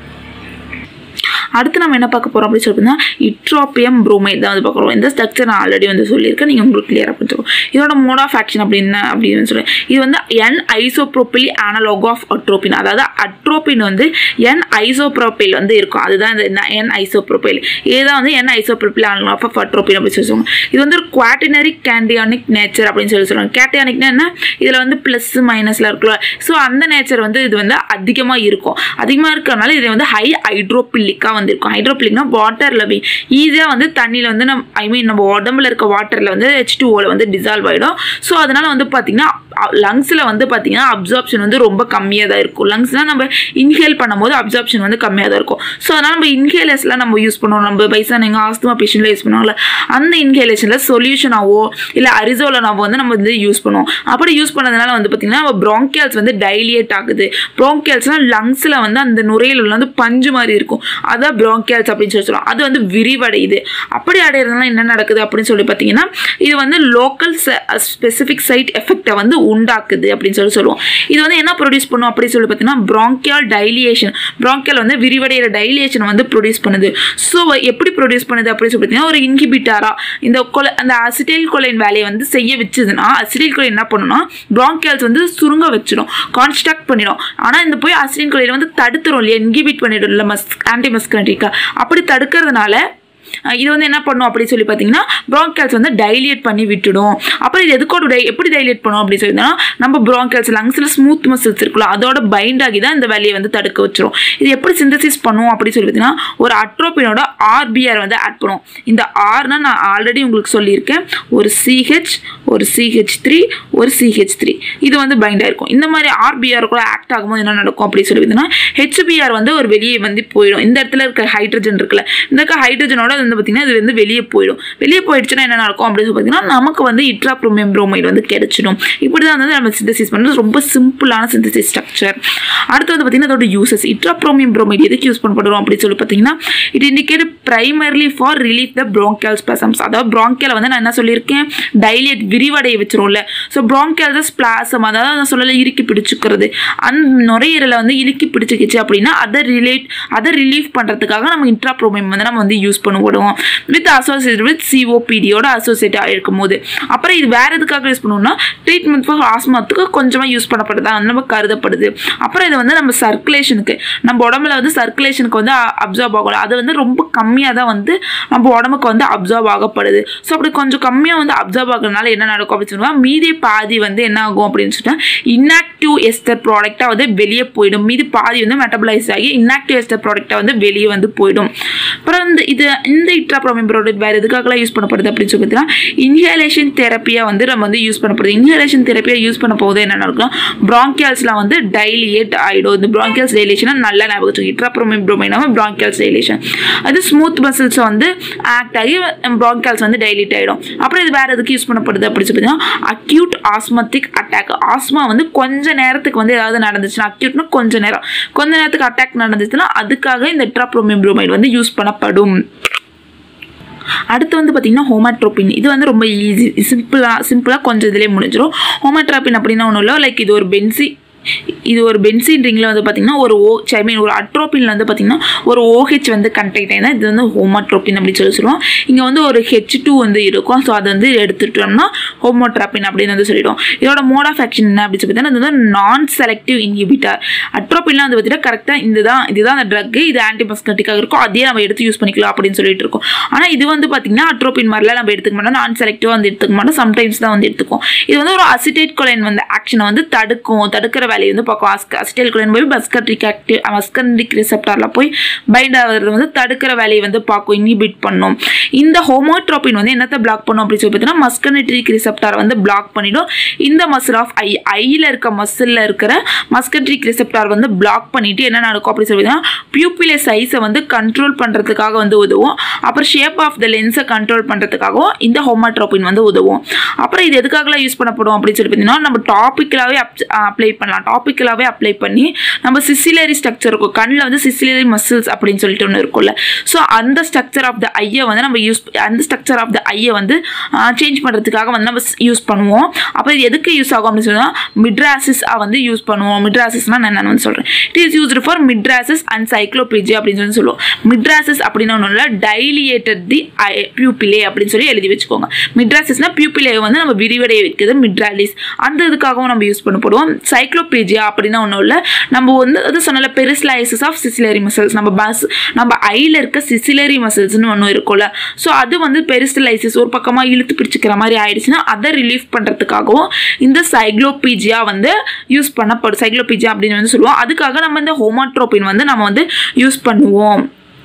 அடுத்து நம்ம என்ன பார்க்க போகிறோம் அப்படின்னு சொல்லி இட்ரோப்பியம் ப்ரோமைட் தான் வந்து பார்க்குறோம் இந்த ஸ்ட்ரக்சர் நான் ஆல்ரெடி வந்து சொல்லியிருக்கேன் நீங்கள் உங்களுக்கு கிளியராக புரிஞ்சுக்கோ இதோட மோட் ஆஃப் ஆக்ஷன் அப்படின்னு அப்படின்னு சொல்லி இது வந்து N isopropyl analog of atropine அதாவது அட்ரோபின் வந்து என் ஐசோப்ரோபில் வந்து இருக்கும் அதுதான் இந்த என் ஐசோப்ரோபில் இதுதான் வந்து N isopropyl analog of atropine அப்படின்னு சொல்லி சொல்லுவாங்க இது வந்து ஒரு குவாட்டினரி கேண்டியானிக் நேச்சர் அப்படின்னு சொல்லி சொல்லுவாங்க கேட்டியானிக்னா என்ன இதில் வந்து ப்ளஸ் மைனஸில் இருக்குல்ல ஸோ அந்த நேச்சர் வந்து இது வந்து அதிகமாக இருக்கும் அதிகமாக இருக்கிறனால இது வந்து ஹை ஹைட்ரோபில்லிக்காக வந்து இருக்கும் ஹைட்ரோபிலிக்னா வாட்டரில் ஈஸியாக வந்து தண்ணியில் வந்து நம்ம ஐ மீன் நம்ம உடம்புல இருக்க வாட்டரில் வந்து ஹெச் டூஓவில் வந்து டிசால்வ் ஆகிடும் ஸோ அதனால் வந்து பார்த்திங்கன்னா லங்ஸில் வந்து பார்த்திங்கன்னா அப்சார்ப்ஷன் வந்து ரொம்ப கம்மியாக தான் இருக்கும் லங்ஸ்னால் நம்ம இன்ஹேல் பண்ணும்போது அப்சார்ப்ஷன் வந்து கம்மியாக தான் இருக்கும் ஸோ அதனால் நம்ம இன்ஹேலர்ஸ்லாம் நம்ம யூஸ் பண்ணுவோம் நம்ம வயசானவங்க ஆஸ்துமா பேஷண்ட்டில் யூஸ் பண்ணுவாங்கல்ல அந்த இன்ஹேலேஷனில் சொல்யூஷனாவோ இல்லை அரிசோலனாவோ வந்து நம்ம வந்து யூஸ் பண்ணுவோம் அப்படி யூஸ் பண்ணதுனால வந்து பார்த்திங்கன்னா நம்ம ப்ராங்கியல்ஸ் வந்து டைலியேட் ஆகுது ப்ராங்கியல்ஸ்னால் லங்ஸில் வந்து அந்த நுரையீரல் வந்து பஞ்சு மாதிரி இருக்கும் அதான் ப்ராங்கியல்ஸ் அப்படின்னு சொல்லி சொல்லுவோம் அது வந்து விரிவடையுது அப்படி அடையிறதுனால என்ன நடக்குது அப்படின்னு சொல்லி பார்த்தீங்கன்னா இது வந்து லோக்கல் ஸ்பெசிஃபிக் சைட் எஃபெக்டை வந்து உண்டாக்குது அப்படின்னு சொல்லி சொல்லுவோம் இது வந்து என்ன ப்ரொடியூஸ் பண்ணும் அப்படின்னு சொல்லி பார்த்தீங்கன்னா ப்ராங்கியால் டைலியேஷன் ப்ராங்கியால் வந்து விரிவடைகிற டைலியேஷன் வந்து ப்ரொடியூஸ் பண்ணுது ஸோ எப்படி ப்ரொடியூஸ் பண்ணுது அப்படின்னு சொல்லி பார்த்தீங்கன்னா ஒரு இன்ஹிபிட்டாரா இந்த கொலை அந்த அசிடைல் கொலைன் வேலையை வந்து செய்ய வச்சதுன்னா அசிடைல் கொலை என்ன பண்ணுன்னா ப்ராங்கியால்ஸ் வந்து சுருங்க வச்சிடும் கான்ஸ்ட்ரக்ட் பண்ணிடும் ஆனால் இந்த போய் அசிடைல் கொலையை வந்து தடுத்துரும் இல்லையா இன்ஹிபிட் பண்ணிடும் இல்லை மஸ் ஆன்டி மஸ்கண்டிக்கா அப்படி தடுக்கிறதுனால இது வந்து என்ன பண்ணும் அப்படின்னு சொல்லி பார்த்தீங்கன்னா ப்ராங்கியல்ஸ் வந்து டைலியேட் பண்ணி விட்டுடும் அப்புறம் இது எதுக்கோட டை எப்படி டைலியேட் பண்ணும் அப்படின்னு சொல்லினா நம்ம ப்ராங்கியல்ஸ் லங்ஸில் ஸ்மூத் மசில்ஸ் இருக்குல்ல அதோட பைண்ட் ஆகி தான் இந்த வேலையை வந்து தடுக்க வச்சிரும் இது எப்படி சிந்தசிஸ் பண்ணும் அப்படின்னு சொல்லி பார்த்தீங்கன்னா ஒரு அட்ரோபினோட ஆர்பிஆர் வந்து ஆட் பண்ணும் இந்த ஆர்னா நான் ஆல்ரெடி உங்களுக்கு சொல்லியிருக்கேன் ஒரு சிஹெச் ஒரு சிஹெச் த்ரீ ஒரு சிஹெச் த்ரீ இது வந்து பைண்ட் ஆயிருக்கும் இந்த மாதிரி ஆர்பிஆர் கூட ஆக்ட் ஆகும்போது என்ன நடக்கும் அப்படின்னு சொல்லி பார்த்தீங்கன்னா ஹெச்பிஆர் வந்து ஒரு வெளியே வந்து போயிடும் இந்த இடத்துல இருக்க ஹைட்ரஜன் இருக்குல்ல இந்த இருக்க ஹைட்ரஜனோட ரெண்டாவது வந்து பார்த்தீங்கன்னா இது வந்து வெளியே போயிடும் வெளியே போயிடுச்சுன்னா என்ன நடக்கும் அப்படின்னு சொல்லி பார்த்தீங்கன்னா நமக்கு வந்து இட்ராப்ரோமியம் புரோமைடு வந்து கிடைச்சிடும் இப்படி தான் வந்து நம்ம சிந்தசிஸ் பண்ணுறது ரொம்ப சிம்பிளான சிந்தசிஸ் ஸ்ட்ரக்சர் அடுத்து வந்து பார்த்தீங்கன்னா அதோட யூசஸ் இட்ராப்ரோமியம் புரோமைடு எதுக்கு யூஸ் பண்ணப்படுறோம் அப்படின்னு சொல்லி பார்த்தீங்கன்னா it indicate primarily for relief the bronchial spasms அதாவது bronchial வந்து நான் என்ன சொல்லியிருக்கேன் டைலேட் விரிவடைய வச்சிரும்ல ஸோ bronchial தான் ஸ்பிளாசம் அதாவது நான் சொல்லலை இறுக்கி பிடிச்சிக்கிறது அந்த நுரையீரலை வந்து இறுக்கி பிடிச்சிக்கிச்சு அப்படின்னா அதை ரிலேட் அதை ரிலீஃப் பண்ணுறதுக்காக நம்ம இன்ட்ராப்ரோமியம் வந்து நம்ம வந்து யூஸ் பண்ணுவோம் வித் அசோசியேட் வித் சிஓபிடியோட அசோசியேட் ஆகிருக்கும் போது அப்புறம் இது வேற எதுக்காக யூஸ் பண்ணுவோம்னா ட்ரீட்மெண்ட் ஃபார் ஆஸ்மாத்துக்கு கொஞ்சமாக யூஸ் பண்ணப்படுதா நம்ம கருதப்படுது அப்புறம் இது வந்து நம்ம சர்க்குலேஷனுக்கு நம்ம உடம்புல வந்து சர்க்குலேஷனுக்கு வந்து அப்சர்வ் ஆகலாம் அது வந்து ரொம்ப கம்மியாக தான் வந்து நம்ம உடம்புக்கு வந்து அப்சர்வ் ஆகப்படுது ஸோ அப்படி கொஞ்சம் கம்மியாக வந்து அப்சர்வ் ஆகுறதுனால என்ன நடக்கும் அப்படின்னு சொன்னால் மீதி பாதி வந்து என்ன ஆகும் அப்படின்னு சொன்னால் இன்ஆக்டிவ் எஸ்டர் ப்ராடக்டாக வந்து வெளியே போயிடும் மீதி பாதி வந்து மெட்டபலைஸ் ஆகி இன்ஆக்டிவ் எஸ்டர் ப்ராடக்டாக வந்து வெளியே வந்து போயிடும் அப்புறம் இந்த இது இந்த இட்ராப்ரோமியம் ப்ராடக்ட் வேறு எதுக்காகலாம் யூஸ் பண்ணப்படுது அப்படின்னு சொல்லி பார்த்தீங்கன்னா இன்ஹேலேஷன் தெரப்பியாக வந்து நம்ம வந்து யூஸ் பண்ணப்படுது இன்ஹேலேஷன் தெரப்பியாக யூஸ் பண்ண போது என்ன நடக்கும் ப்ராங்கியால்ஸ்லாம் வந்து டைலியேட் ஆகிடும் இந்த ப்ராங்கியல்ஸ் டைலேஷனை நல்லா ஞாபகம் வச்சுக்கோங்க இட்ராப்ரோமியம் ப்ரோமைனாம ப்ராங்கியல்ஸ் டைலேஷன் அது ஸ்மூத் மசில்ஸை வந்து ஆக்ட் ஆகி ப்ராங்கியால்ஸ் வந்து டைலிட் ஆகிடும் அப்புறம் இது வேறு எதுக்கு யூஸ் பண்ணப்படுது அப்படின்னு சொல்லி பார்த்தீங்கன்னா அக்யூட் ஆஸ்மத்திக் அட்டாக் ஆஸ்மா வந்து கொஞ்ச நேரத்துக்கு வந்து ஏதாவது நடந்துச்சுன்னா அக்யூட்னா கொஞ்ச நேரம் கொஞ்ச நேரத்துக்கு அட்டாக் நடந்துச்சுன்னா அதுக்காக இந்த இட்ராப்ரோமியம் ப்ரோமைட் வந்து யூஸ் பண்ணப்படும் அடுத்து வந்து பார்த்திங்கன்னா ஹோமாட்ரோபின் இது வந்து ரொம்ப ஈஸி சிம்பிளாக சிம்பிளாக கொஞ்சம் இதுலேயே முடிஞ்சிடும் ஹோமாட்ரோபின் அப்படின்னா ஒன்றும் இல்லை லைக் இது ஒரு பென்சி இது ஒரு பென்சின் ரிங்கில் வந்து பார்த்திங்கன்னா ஒரு ஓ ஐ மீன் ஒரு அட்ரோபினில் வந்து பார்த்திங்கன்னா ஒரு ஓஹெச் வந்து கண்டெக்ட் ஆகினா இது வந்து ஹோமோட்ரோபின் அப்படின்னு சொல்லி சொல்லுவோம் இங்கே வந்து ஒரு ஹெச் டூ வந்து இருக்கும் ஸோ அதை வந்து எடுத்துட்டோம்னா ஹோமோட்ராபின் அப்படின்னு வந்து சொல்லிடுவோம் இதோட மோட் ஆஃப் ஆக்ஷன் என்ன அப்படின்னு சொல்லி பார்த்தீங்கன்னா இது வந்து நான் செலக்டிவ் இன்ஹிபிட்டர் அட்ரோபின்லாம் வந்து பார்த்தீங்கன்னா கரெக்டாக இதுதான் இதுதான் அந்த ட்ரக் இது ஆன்டிமஸ்கட்டிக்காக இருக்கும் அதையே நம்ம எடுத்து யூஸ் பண்ணிக்கலாம் அப்படின்னு சொல்லிட்டு இருக்கோம் ஆனால் இது வந்து பார்த்திங்கன்னா அட்ரோபின் மாதிரிலாம் நம்ம எடுத்துக்க மாட்டோம் நான் செலக்டிவாக வந்து எடுத்துக்க மாட்டோம் சம்டைம்ஸ் தான் வந்து எடுத்துக்கும் இது வந்து ஒரு அசிடேட் கொலைன் வந்து ஆக்ஷனை வந்து தடுக்கும் தடுக்கிற வேலையை வந்து பார்க்கும் அஸ்க அசிட்டேல் கொலைன் போய் பஸ்கட்ரிக் ஆக்டிவ் மஸ்கன்டிக் ரிசெப்டாரில் போய் பைண்ட் ஆகிறது வந்து தடுக்கிற வேலையை வந்து பார்க்கும் இன்ஹிபிட் பண்ணும் இந்த ஹோமோட்ரோபின் வந்து என்னத்தை பிளாக் பண்ணும் அப்படின்னு சொல்லி பார்த்தீங்கன்னா மஸ்கனட்ரிக் ரிசெப்டார் வந்து பிளாக் பண்ணிடும் இந்த மசில் ஆஃப் ஐ ஐயில் இருக்க மசிலில் இருக்கிற மஸ்கட்ரிக் ரிசெப்டார் வந்து பிளாக் பண்ணிட்டு என்ன நடக்கும் அப்படின்னு சொல்லி பார்த்தீங்கன்னா பியூப்பிலே சைஸை வந்து கண்ட்ரோல் பண்ணுறதுக்காக வந்து உதவும் அப்புறம் ஷேப் ஆஃப் த லென்ஸை கண்ட்ரோல் பண்ணுறதுக்காகவும் இந்த ஹோமோட்ரோபின் வந்து உதவும் அப்புறம் இது எதுக்காகலாம் யூஸ் பண்ணப்படும் அப்படின்னு சொல்லி பார்த்தீங்கன்னா நம்ம டாப்பிக்கலாகவே அப்ளை பண்ணலாம் டாப்பிக்கலாகவே அப்ளை பண்ணி நம்ம சிசிலரி ஸ்ட்ரக்சர் இருக்கும் கண்ணில் வந்து சிசிலரி மசில்ஸ் அப்படின்னு சொல்லிட்டு ஒன்று இருக்கும்ல ஸோ அந்த ஸ்ட்ரக்சர் ஆஃப் த ஐயை வந்து நம்ம யூஸ் அந்த ஸ்ட்ரக்சர் ஆஃப் த ஐயை வந்து சேஞ்ச் பண்ணுறதுக்காக வந்து நம்ம யூஸ் பண்ணுவோம் அப்போ இது எதுக்கு யூஸ் ஆகும் அப்படின்னு சொன்னால் மிட்ராசிஸாக வந்து யூஸ் பண்ணுவோம் மிட்ராசிஸ்னால் நான் என்னன்னு வந்து சொல்கிறேன் it is used for mydriasis and cycloplegia அப்படின்னு சொல்லி சொல்லுவோம் மிட்ராசிஸ் அப்படின்னு ஒன்றும் இல்லை டைலியேட்டட் தி பியூப்பிலே அப்படின்னு சொல்லி எழுதி வச்சுக்கோங்க மிட்ராசிஸ்னால் பியூப்பிலே வந்து நம்ம விரிவடைய வைக்கிறது மிட்ராலிஸ் அந்த இதுக்காகவும் நம்ம யூஸ் பண்ண போடுவோம் சைக்ளோபீஜியா அப்படின்னா ஒன்றும் இல்லை நம்ம வந்து அது சொன்னல பெரிஸ்லைசஸ் ஆஃப் சிசிலரி மசில்ஸ் நம்ம பஸ் நம்ம ஐயில் இருக்க சிசிலரி மசில்ஸ்னு ஒன்று இருக்கும்ல ஸோ அது வந்து பெரிஸ்டலைசிஸ் ஒரு பக்கமாக இழுத்து பிடிச்சிக்கிற மாதிரி ஆயிடுச்சுன்னா அதை ரிலீஃப் பண்ணுறதுக்காகவும் இந்த சைக்ளோபீஜியா வந்து யூஸ் பண்ணப்படும் சைக்ளோபீஜியா அப்படின்னு வந்து சொல்லுவோம் அதுக்காக நம்ம இந்த ஹோமாட்ரோபின் வந்து நம்ம வந்து யூஸ் பண்ணுவோம்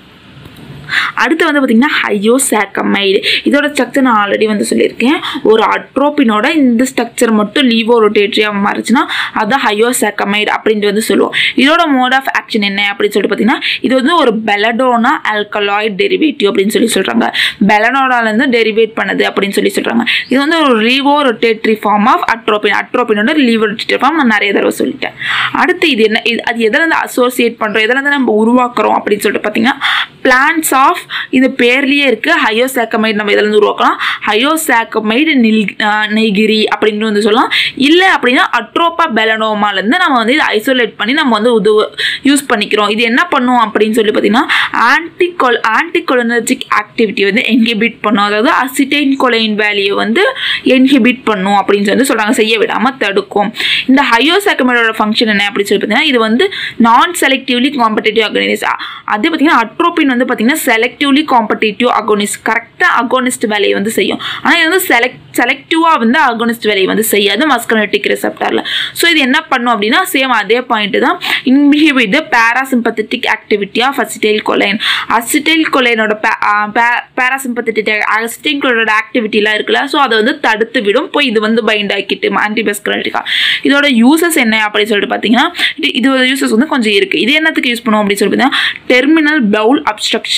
அடுத்து வந்து பார்த்திங்கன்னா ஹையோசாக்கமைடு இதோட ஸ்ட்ரக்சர் நான் ஆல்ரெடி வந்து சொல்லியிருக்கேன் ஒரு அட்ரோப்பினோட இந்த ஸ்ட்ரக்சர் மட்டும் லீவோ ரொட்டேட்ரியாக மாறிச்சுன்னா அதுதான் ஹையோசாக்கமைடு அப்படின்ட்டு வந்து சொல்லுவோம் இதோட மோட் ஆஃப் ஆக்ஷன் என்ன அப்படின்னு சொல்லிட்டு பார்த்தீங்கன்னா இது வந்து ஒரு பெலடோனா ஆல்கலாய்ட் டெரிவேட்டிவ் அப்படின்னு சொல்லி சொல்கிறாங்க பெலனோடாலேருந்து டெரிவேட் பண்ணுது அப்படின்னு சொல்லி சொல்கிறாங்க இது வந்து ஒரு levo rotatory form of atropine அட்ரோபினோட லீவோ ரொட்டேட்ரி ஃபார்ம் நான் நிறைய தடவை சொல்லிட்டேன் அடுத்து இது என்ன இது அது எதுலேருந்து அசோசியேட் பண்ணுறோம் எதுலேருந்து நம்ம உருவாக்குறோம் அப்படின்னு சொல்லிட்டு பார்த்தீங்கன்னா பிளான்ஸ் ஆஃப் இந்த பேர்லேயே இருக்குது ஹயோசாக்கமைடு நம்ம இதில் உருவாக்கலாம் ஹயோசாக்கமைடு நில் நெய்கிரி அப்படின்னு வந்து சொல்லலாம் இல்லை அப்படின்னா அட்ரோப்பா பெலனோமாலேருந்து நம்ம வந்து இதை ஐசோலேட் பண்ணி நம்ம வந்து உதவு யூஸ் பண்ணிக்கிறோம் இது என்ன பண்ணும் அப்படின்னு சொல்லி பார்த்தீங்கன்னா ஆன்டிகொல் ஆன்டிகொலனர்ஜிக் ஆக்டிவிட்டி வந்து என்ஹிபிட் பண்ணும் அதாவது அசிட்டைன் கொலைன் வேல்யூ வந்து என்ஹிபிட் பண்ணும் அப்படின்னு சொல்லி சொல்கிறாங்க செய்ய விடாமல் தடுக்கும் இந்த ஹயோசாக்கமைடோட ஃபங்க்ஷன் என்ன அப்படின்னு சொல்லி பார்த்தீங்கன்னா இது வந்து நான் செலக்டிவ்லி காம்படேட்டிவ் அகோனிஸ் அதே பார்த்தீங்கன்னா அட்ரோபின் வந்து பார்த்தீங்கன்னா செலக்டிவ்லி காம்படேட்டிவ் அகோனிஸ்ட் கரெக்டாக அகோனிஸ்ட் வேலையை வந்து செய்யும் ஆனால் இது வந்து செலக்ட் செலக்டிவாக வந்து அகோனிஸ்ட் வேலையை வந்து செய்யாது மஸ்கனட்டிக் ரிசெப்டாரில் ஸோ இது என்ன பண்ணும் அப்படின்னா சேம் அதே பாயிண்ட் தான் inhibit the parasympathetic activity of acetyl choline acetyl கொலைனோட பேராசிம்பத்தட்டிக் அசிட்டைல் கொலைனோட ஆக்டிவிட்டிலாம் இருக்குல்ல ஸோ அதை வந்து தடுத்து விடும் போய் இது வந்து பைண்ட் ஆக்கிட்டு ஆன்டிபஸ்கனட்டிக்கா இதோட யூசஸ் என்ன அப்படின்னு சொல்லிட்டு பார்த்தீங்கன்னா இதோட யூசஸ் வந்து கொஞ்சம் இருக்குது இது என்னத்துக்கு யூஸ் பண்ணுவோம் அப்படின்னு சொல்லி பார்த்தீங்கன்னா டெர்மினல் பவுல் அப்ஸ்ட்ரக்ஷன் நம்ம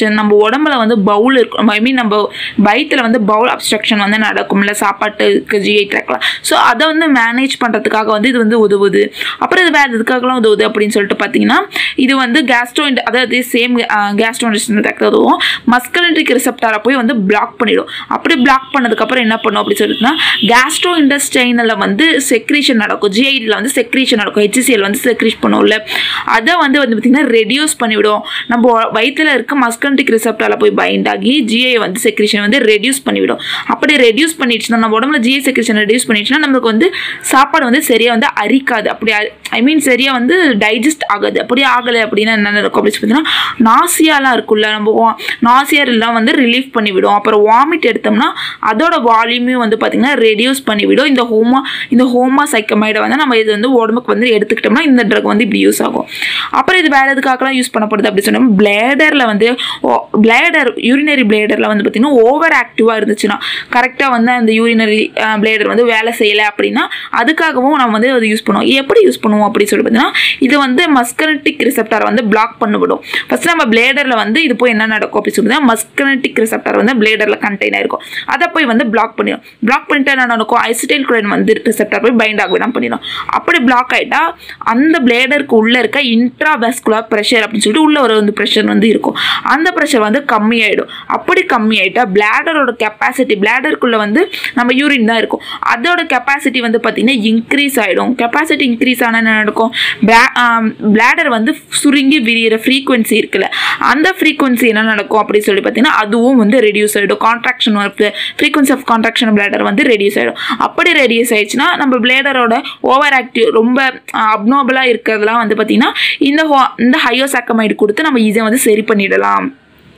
உடம்புல வந்து பவுல் இருக்கும் ஐ மீன் நம்ம வயிற்றுல வந்து பவுல் அப்ஸ்ட்ரக்ஷன் வந்து நடக்கும்ல சாப்பாட்டுக்கு ஜிஐ ட்ராக்லாம் ஸோ அதை வந்து மேனேஜ் பண்ணுறதுக்காக வந்து இது வந்து உதவுது அப்புறம் இது வேறு எதுக்காகலாம் உதவுது அப்படின்னு சொல்லிட்டு பார்த்தீங்கன்னா இது வந்து கேஸ்ட்ரோ அதாவது சேம் கேஸ்ட்ரோன்டெஸ்டினல் ட்ராக்ட் உதவும் மஸ்கலன்ட்ரிக் ரிசெப்டாரை போய் வந்து பிளாக் பண்ணிடும் அப்படி பிளாக் பண்ணதுக்கப்புறம் என்ன பண்ணும் அப்படின்னு சொல்லிட்டுனா கேஸ்ட்ரோ இண்டஸ்டைனில் வந்து செக்ரீஷன் நடக்கும் ஜிஐடியில் வந்து செக்ரீஷன் நடக்கும் ஹெச்சிசிஎல் வந்து செக்ரீஷ் பண்ணும்ல அதை வந்து வந்து பார்த்திங்கன்னா ரெடியூஸ் பண்ணிவிடும் நம்ம வயிற்றில் இருக்க மஸ்கலன்ட்ரிக் ரிசெப்டாரில் போய் பைண்ட் ஆகி ஜிஐ வந்து செக்ரீஷன் வந்து ரெடியூஸ் பண்ணிவிடும் அப்படி ரெடியூஸ் பண்ணிடுச்சுன்னா நம்ம உடம்புல ஜிஐ செக்ரீஷன் ரெடியூஸ் பண்ணிடுச்சுன்னா நம்மளுக்கு வந்து சாப்பாடு வந்து சரியாக வந்து அரிக்காது அப்படி ஐ மீன் சரியாக வந்து டைஜஸ்ட் ஆகாது அப்படி ஆகலை அப்படின்னா என்ன நடக்கும் அப்படின்னு பார்த்தீங்கன்னா நாசியாலாம் இருக்குல்ல நம்ம நாசியர் எல்லாம் வந்து ரிலீஃப் பண்ணிவிடும் அப்புறம் வாமிட் எடுத்தோம்னா அதோட வால்யூமையும் வந்து பார்த்திங்கன்னா ரெடியூஸ் பண்ணிவிடும் இந்த ஹோமா இந்த ஹோமா சைக்கமைடை வந்து நம்ம இது வந்து உடம்புக்கு வந்து எடுத்துக்கிட்டோம்னா இந்த ட்ரக் வந்து இப்படி யூஸ் ஆகும் அப்புறம் இது வேறு எதுக்காகலாம் யூஸ் பண்ணப்படுது அப்படி சொன்னோம் பிளேடரில் வந்து பிளேடர் யூரினரி பிளேடரில் வந்து பார்த்திங்கன்னா ஓவர் ஆக்டிவாக இருந்துச்சுன்னா கரெக்டாக வந்து அந்த யூரினரி பிளேடர் வந்து வேலை செய்யலை அப்படின்னா அதுக்காகவும் நம்ம வந்து அது யூஸ் பண்ணுவோம் எப்படி யூஸ் பண்ணுவோம் அப்படின்னு சொல்லி பார்த்தீங்கன்னா இது வந்து மஸ்கனட்டிக் ரிசெப்டாரை வந்து பிளாக் பண்ணிவிடும் ஃபஸ்ட் நம்ம பிளேடரில் வந்து இது போய் என்ன நடக்கும் அப்படின்னு சொல்லி மஸ்கனட்டிக் ரிசெப்டார் வந்து பிளேடரில் கண்டெய்ன் ஆயிருக்கும் அதை போய் வந்து பிளாக் பண்ணிடும் பிளாக் பண்ணிட்டு என்ன நடக்கும் ஐசிடைல் குளைன் வந்து ரிசெப்டார் போய் பைண்ட் ஆக தான் பண்ணிடும் அப்படி பிளாக் ஆகிட்டா அந்த பிளேடருக்கு உள்ளே இருக்க இன்ட்ராவெஸ்குலர் ப்ரெஷர் அப்படின்னு சொல்லிட்டு உள்ள ஒரு வந்து ப்ரெஷர் வந்து இருக்கும் அந்த ப்ரெஷர் வந்து கம்மியாயிடும் அப்படி கம்மியாயிட்டா பிளாடரோட கெப்பாசிட்டி பிளாடருக்குள்ளே வந்து நம்ம யூரின் தான் இருக்கும் அதோட கெப்பாசிட்டி வந்து பார்த்திங்கன்னா இன்க்ரீஸ் ஆகிடும் கெப்பாசிட்டி இன்க்ரீஸ் ஆனால் என்ன நடக்கும் பிளாடர் வந்து சுருங்கி விரிகிற ஃப்ரீக்குவென்சி இருக்குல்ல அந்த ஃப்ரீக்குவென்சி என்ன நடக்கும் அப்படின்னு சொல்லி பார்த்தீங்கன்னா அதுவும் வந்து ரெடியூஸ் ஆகிடும் contraction work frequency of contraction bladder வந்து ரெடியூஸ் ஆகிடும் அப்படி ரெடியூஸ் ஆயிடுச்சுன்னா நம்ம பிளேடரோட ஓவர் ஆக்டிவ் ரொம்ப அப்னாபலாக இருக்கிறதுலாம் வந்து பார்த்திங்கன்னா இந்த ஹோ இந்த ஹையோசாக்கமைடு கொடுத்து நம்ம ஈஸியாக வந்து சரி பண்ணிடலாம்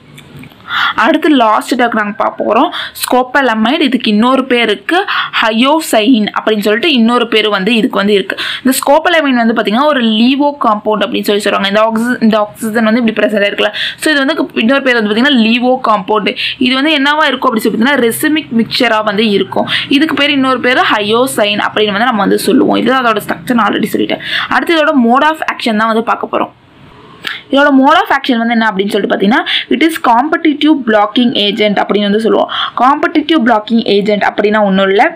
அடுத்து லாஸ்ட் டாக் நாங்கள் பார்க்க போகிறோம் ஸ்கோப்பலமைடு இதுக்கு இன்னொரு பேர் இருக்குது ஹயோசைன் அப்படின்னு சொல்லிட்டு இன்னொரு பேர் வந்து இதுக்கு வந்து இருக்குது இந்த ஸ்கோப்பலமைன் வந்து பார்த்திங்கன்னா ஒரு லீவோ காம்பவுண்ட் அப்படின்னு சொல்லி சொல்கிறாங்க இந்த ஆக்சி இந்த ஆக்சிஜன் வந்து இப்படி ப்ரெசராக இருக்குல்ல ஸோ இது வந்து இன்னொரு பேர் வந்து பார்த்திங்கன்னா லீவோ காம்பவுண்டு இது வந்து என்னவா இருக்கும் அப்படின்னு சொல்லி பார்த்தீங்கன்னா ரெசிமிக் மிக்சராக வந்து இருக்கும் இதுக்கு பேர் இன்னொரு பேர் ஹயோசைன் அப்படின்னு வந்து நம்ம வந்து சொல்லுவோம் இது அதோட ஸ்ட்ரக்சர் நான் ஆல்ரெடி சொல்லிட்டேன் அடுத்து இதோட மோட் ஆஃப் ஆக்ஷன் தான் வந்து பார்க்க போகிறோம் இதோட மோட் ஆஃப் ஆக்ஷன் வந்து என்ன அப்படின்னு சொல்லிட்டு பார்த்தீங்கன்னா it is competitive blocking agent அப்படின்னு வந்து சொல்லுவோம் காம்படிட்டிவ் பிளாக்கிங் ஏஜென்ட் அப்படின்னா ஒன்றும் இல்லை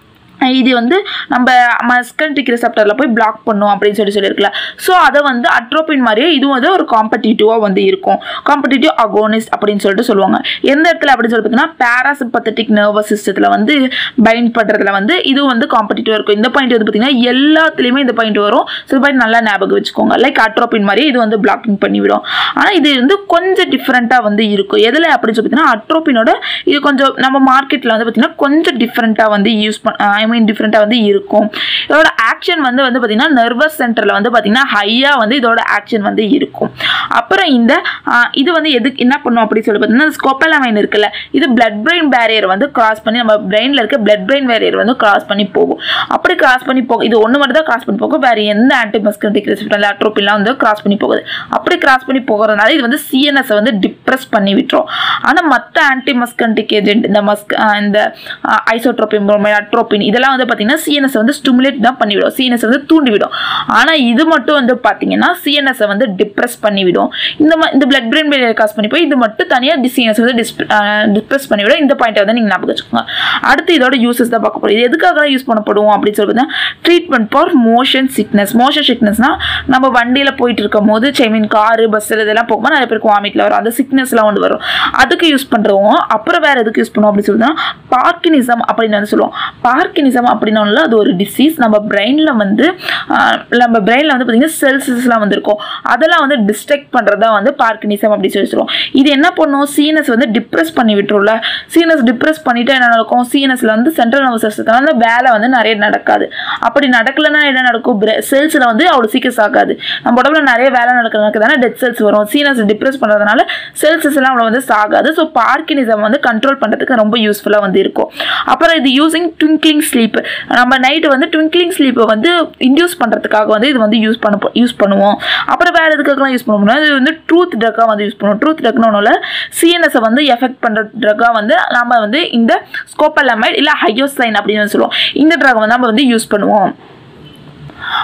இது வந்து நம்ம மஸ்கன்டிக் ரிசெப்டரில் போய் பிளாக் பண்ணும் அப்படின்னு சொல்லி சொல்லியிருக்கல ஸோ அதை வந்து அட்ரோபின் மாதிரியே இதுவும் வந்து ஒரு காம்படிட்டிவாக வந்து இருக்கும் காம்படிட்டிவ் அகோனிஸ்ட் அப்படின்னு சொல்லிட்டு சொல்லுவாங்க எந்த இடத்துல அப்படின்னு சொல்லி பார்த்தீங்கன்னா பேராசிம்பத்தட்டிக் நர்வஸ் சிஸ்டத்தில் வந்து பைண்ட் பண்ணுறதுல வந்து இதுவும் வந்து காம்படிட்டிவாக இருக்கும் இந்த பாயிண்ட் வந்து பார்த்தீங்கன்னா எல்லாத்துலேயுமே இந்த பாயிண்ட் வரும் சில பாயிண்ட் நல்லா ஞாபகம் வச்சுக்கோங்க லைக் அட்ரோபின் மாதிரியே இது வந்து பிளாக்கிங் பண்ணிவிடும் ஆனால் இது வந்து கொஞ்சம் டிஃப்ரெண்ட்டாக வந்து இருக்கும் எதில் அப்படின்னு சொல்லி பார்த்தீங்கன்னா அட்ரோபினோட இது கொஞ்சம் நம்ம மார்க்கெட்டில் வந்து பார்த்தீங்கன்னா கொஞ்சம் டிஃப்ரெண்ட்டாக வந்து யூஸ் பண்ண ஐ மீன் டிஃப்ரெண்ட்டாக வந்து இருக்கும் இதோட ஆக்ஷன் வந்து வந்து பார்த்திங்கன்னா நர்வஸ் சென்டரில் வந்து பார்த்திங்கன்னா ஹையாக வந்து இதோட ஆக்ஷன் வந்து இருக்கும் அப்புறம் இந்த இது வந்து எதுக்கு என்ன பண்ணும் அப்படின்னு சொல்லி பார்த்தீங்கன்னா ஸ்கோப்பலமைன் இருக்குல்ல இது பிளட் பிரெயின் பேரியர் வந்து கிராஸ் பண்ணி நம்ம பிரெயினில் இருக்க பிளட் பிரெயின் பேரியர் வந்து கிராஸ் பண்ணி போகும் அப்படி கிராஸ் பண்ணி போகும் இது ஒன்று மட்டும் தான் கிராஸ் பண்ணி போகும் வேறு எந்த ஆன்டிமஸ்கட்டிக் ரெசிப்டர் அட்ரோப்பிலாம் வந்து கிராஸ் பண்ணி போகுது அப்படி கிராஸ் பண்ணி போகிறதுனால இது வந்து சிஎன்எஸ் வந்து டிப்ரெஸ் பண்ணி விட்டுரும் ஆனால் மற்ற ஆன்டிமஸ்கண்டிக் ஏஜென்ட் இந்த மஸ்க் இந்த ஐசோட்ரோபின் அட்ரோபின் இதெல்லாம் வந்து பார்த்தீங்கன்னா சிஎன்எஸ் வந்து ஸ்டிமுலேட் தான் பண்ணிவிடும் சிஎன்எஸ் வந்து தூண்டிவிடும் ஆனால் இது மட்டும் வந்து பார்த்தீங்கன்னா சிஎன்எஸை வந்து டிப்ரெஸ் பண்ணிவிடும் இந்த இந்த பிளட் பிரெயின் பேரியர் காஸ் பண்ணி போய் இது மட்டும் தனியாக சிஎன்எஸ் வந்து டிஸ் டிப்ரெஸ் பண்ணிவிடும் இந்த பாயிண்ட்டை வந்து நீங்கள் ஞாபகம் வச்சுக்கோங்க அடுத்து இதோட யூசஸ் தான் பார்க்க போகிறோம் இது எதுக்காக யூஸ் பண்ணப்படுவோம் அப்படின்னு சொல்லி treatment for motion sickness motion சிக்னஸ்னால் நம்ம வண்டியில் போயிட்டு இருக்கும் போது ஐ மீன் காரு பஸ்ஸில் இதெல்லாம் போகும்போது நிறைய பேருக்கு வாமிட்டில் வரும் அந்த சிக்னஸ்லாம் வந்து வரும் அதுக்கு யூஸ் பண்ணுறோம் அப்புறம் வேறு எதுக்கு யூஸ் பண்ணுவோம் அப்படின்னு சொல்லி பார்க்கினிசம் அப்படின்னு வந்து சொல்லுவோம் பார்க்கினிசம் அப்படின்னா அது ஒரு டிசீஸ் நம்ம பிரெயினில் வந்து நம்ம பிரெயினில் வந்து பார்த்திங்கன்னா செல்ஸஸ்லாம் வந்துருக்கும் அதெல்லாம் வந்து டிஸ்ட்ரக்ட் பண்ணுறது தான் வந்து பார்க்கினிசம் அப்படின்னு சொல்லி சொல்லுவோம் இது என்ன பண்ணும் சீனஸ் வந்து டிப்ரெஸ் பண்ணி விட்டுருல சீனஸ் டிப்ரெஸ் பண்ணிவிட்டு என்ன நடக்கும் சீனஸில் வந்து சென்ட்ரல் நர்வஸ் சிஸ்டத்தில் வந்து வேலை வந்து நிறைய நடக்காது அப்படி நடக்கலைன்னா என்ன நடக்கும் செல்ஸில் வந்து அவ்வளோ சீக்கிரம் ஆகாது நம்ம உடம்புல நிறைய வேலை நடக்க நடக்குதானே டெத் செல்ஸ் வரும் சீனஸ் டிப்ரெஸ் பண்ணுறதுனால செல்ஸஸ் எல்லாம் அவ்வளோ வந்து சாகாது ஸோ பார்க்கினிசம் வந்து கண்ட்ரோல் பண்ணுறதுக்கு ரொம்ப யூஸ்ஃபுல்லாக வந்து இருக்கும் அப்புறம் இது யூஸிங் ட்விங்க்லிங் ஸ்லீப் நம்ம நைட்டு வந்து ட்விங்க்லிங் ஸ்லீப்பை வந்து இன்டியூஸ் பண்ணுறதுக்காக வந்து இது வந்து யூஸ் பண்ண யூஸ் பண்ணுவோம் அப்புறம் வேறு எதுக்காகலாம் யூஸ் பண்ணுவோம்னா இது வந்து ட்ரூத் ட்ரக்காக வந்து யூஸ் பண்ணுவோம் ட்ரூத் ட்ரக்னு ஒன்றும் சிஎன்எஸை வந்து எஃபெக்ட் பண்ணுற ட்ரக்காக வந்து நம்ம வந்து இந்த ஸ்கோப்பலமைட் இல்லை ஹையோசைன் அப்படின்னு சொல்லுவோம் இந்த ட்ரக் வந்து நம்ம வந்து யூஸ் பண்ணுவோம்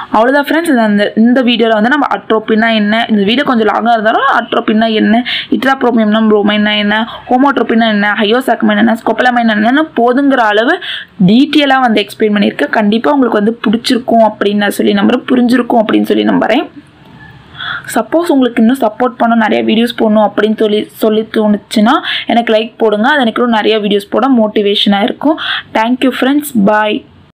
அவ்வளோதான் ஃப்ரெண்ட்ஸ் இந்த இந்த வீடியோவில் வந்து நம்ம அட்ரோப்பின்னா என்ன இந்த வீடியோ கொஞ்சம் லாங்காக இருந்தாலும் அட்ரோப்பின்னா என்ன இட்ராப்ரோமியம்னா ப்ரோமைனா என்ன ஹோமோட்ரோப்பின்னா என்ன ஹையோசாக்கமைன் என்ன ஸ்கொப்பலமைன் என்னன்னு போதுங்கிற அளவு டீட்டெயிலாக வந்து எக்ஸ்பிளைன் பண்ணியிருக்கேன் கண்டிப்பாக உங்களுக்கு வந்து பிடிச்சிருக்கும் அப்படின்னு நான் சொல்லி நம்புறேன் புரிஞ்சிருக்கும் அப்படின்னு சொல்லி நம்புகிறேன் சப்போஸ் உங்களுக்கு இன்னும் சப்போர்ட் பண்ண நிறைய வீடியோஸ் போடணும் அப்படின்னு சொல்லி சொல்லி தோணுச்சுன்னா எனக்கு லைக் போடுங்க அது எனக்கு இன்னும் நிறைய வீடியோஸ் போட மோட்டிவேஷனாக இருக்கும் தேங்க்யூ ஃப்ரெண்ட்ஸ் பாய்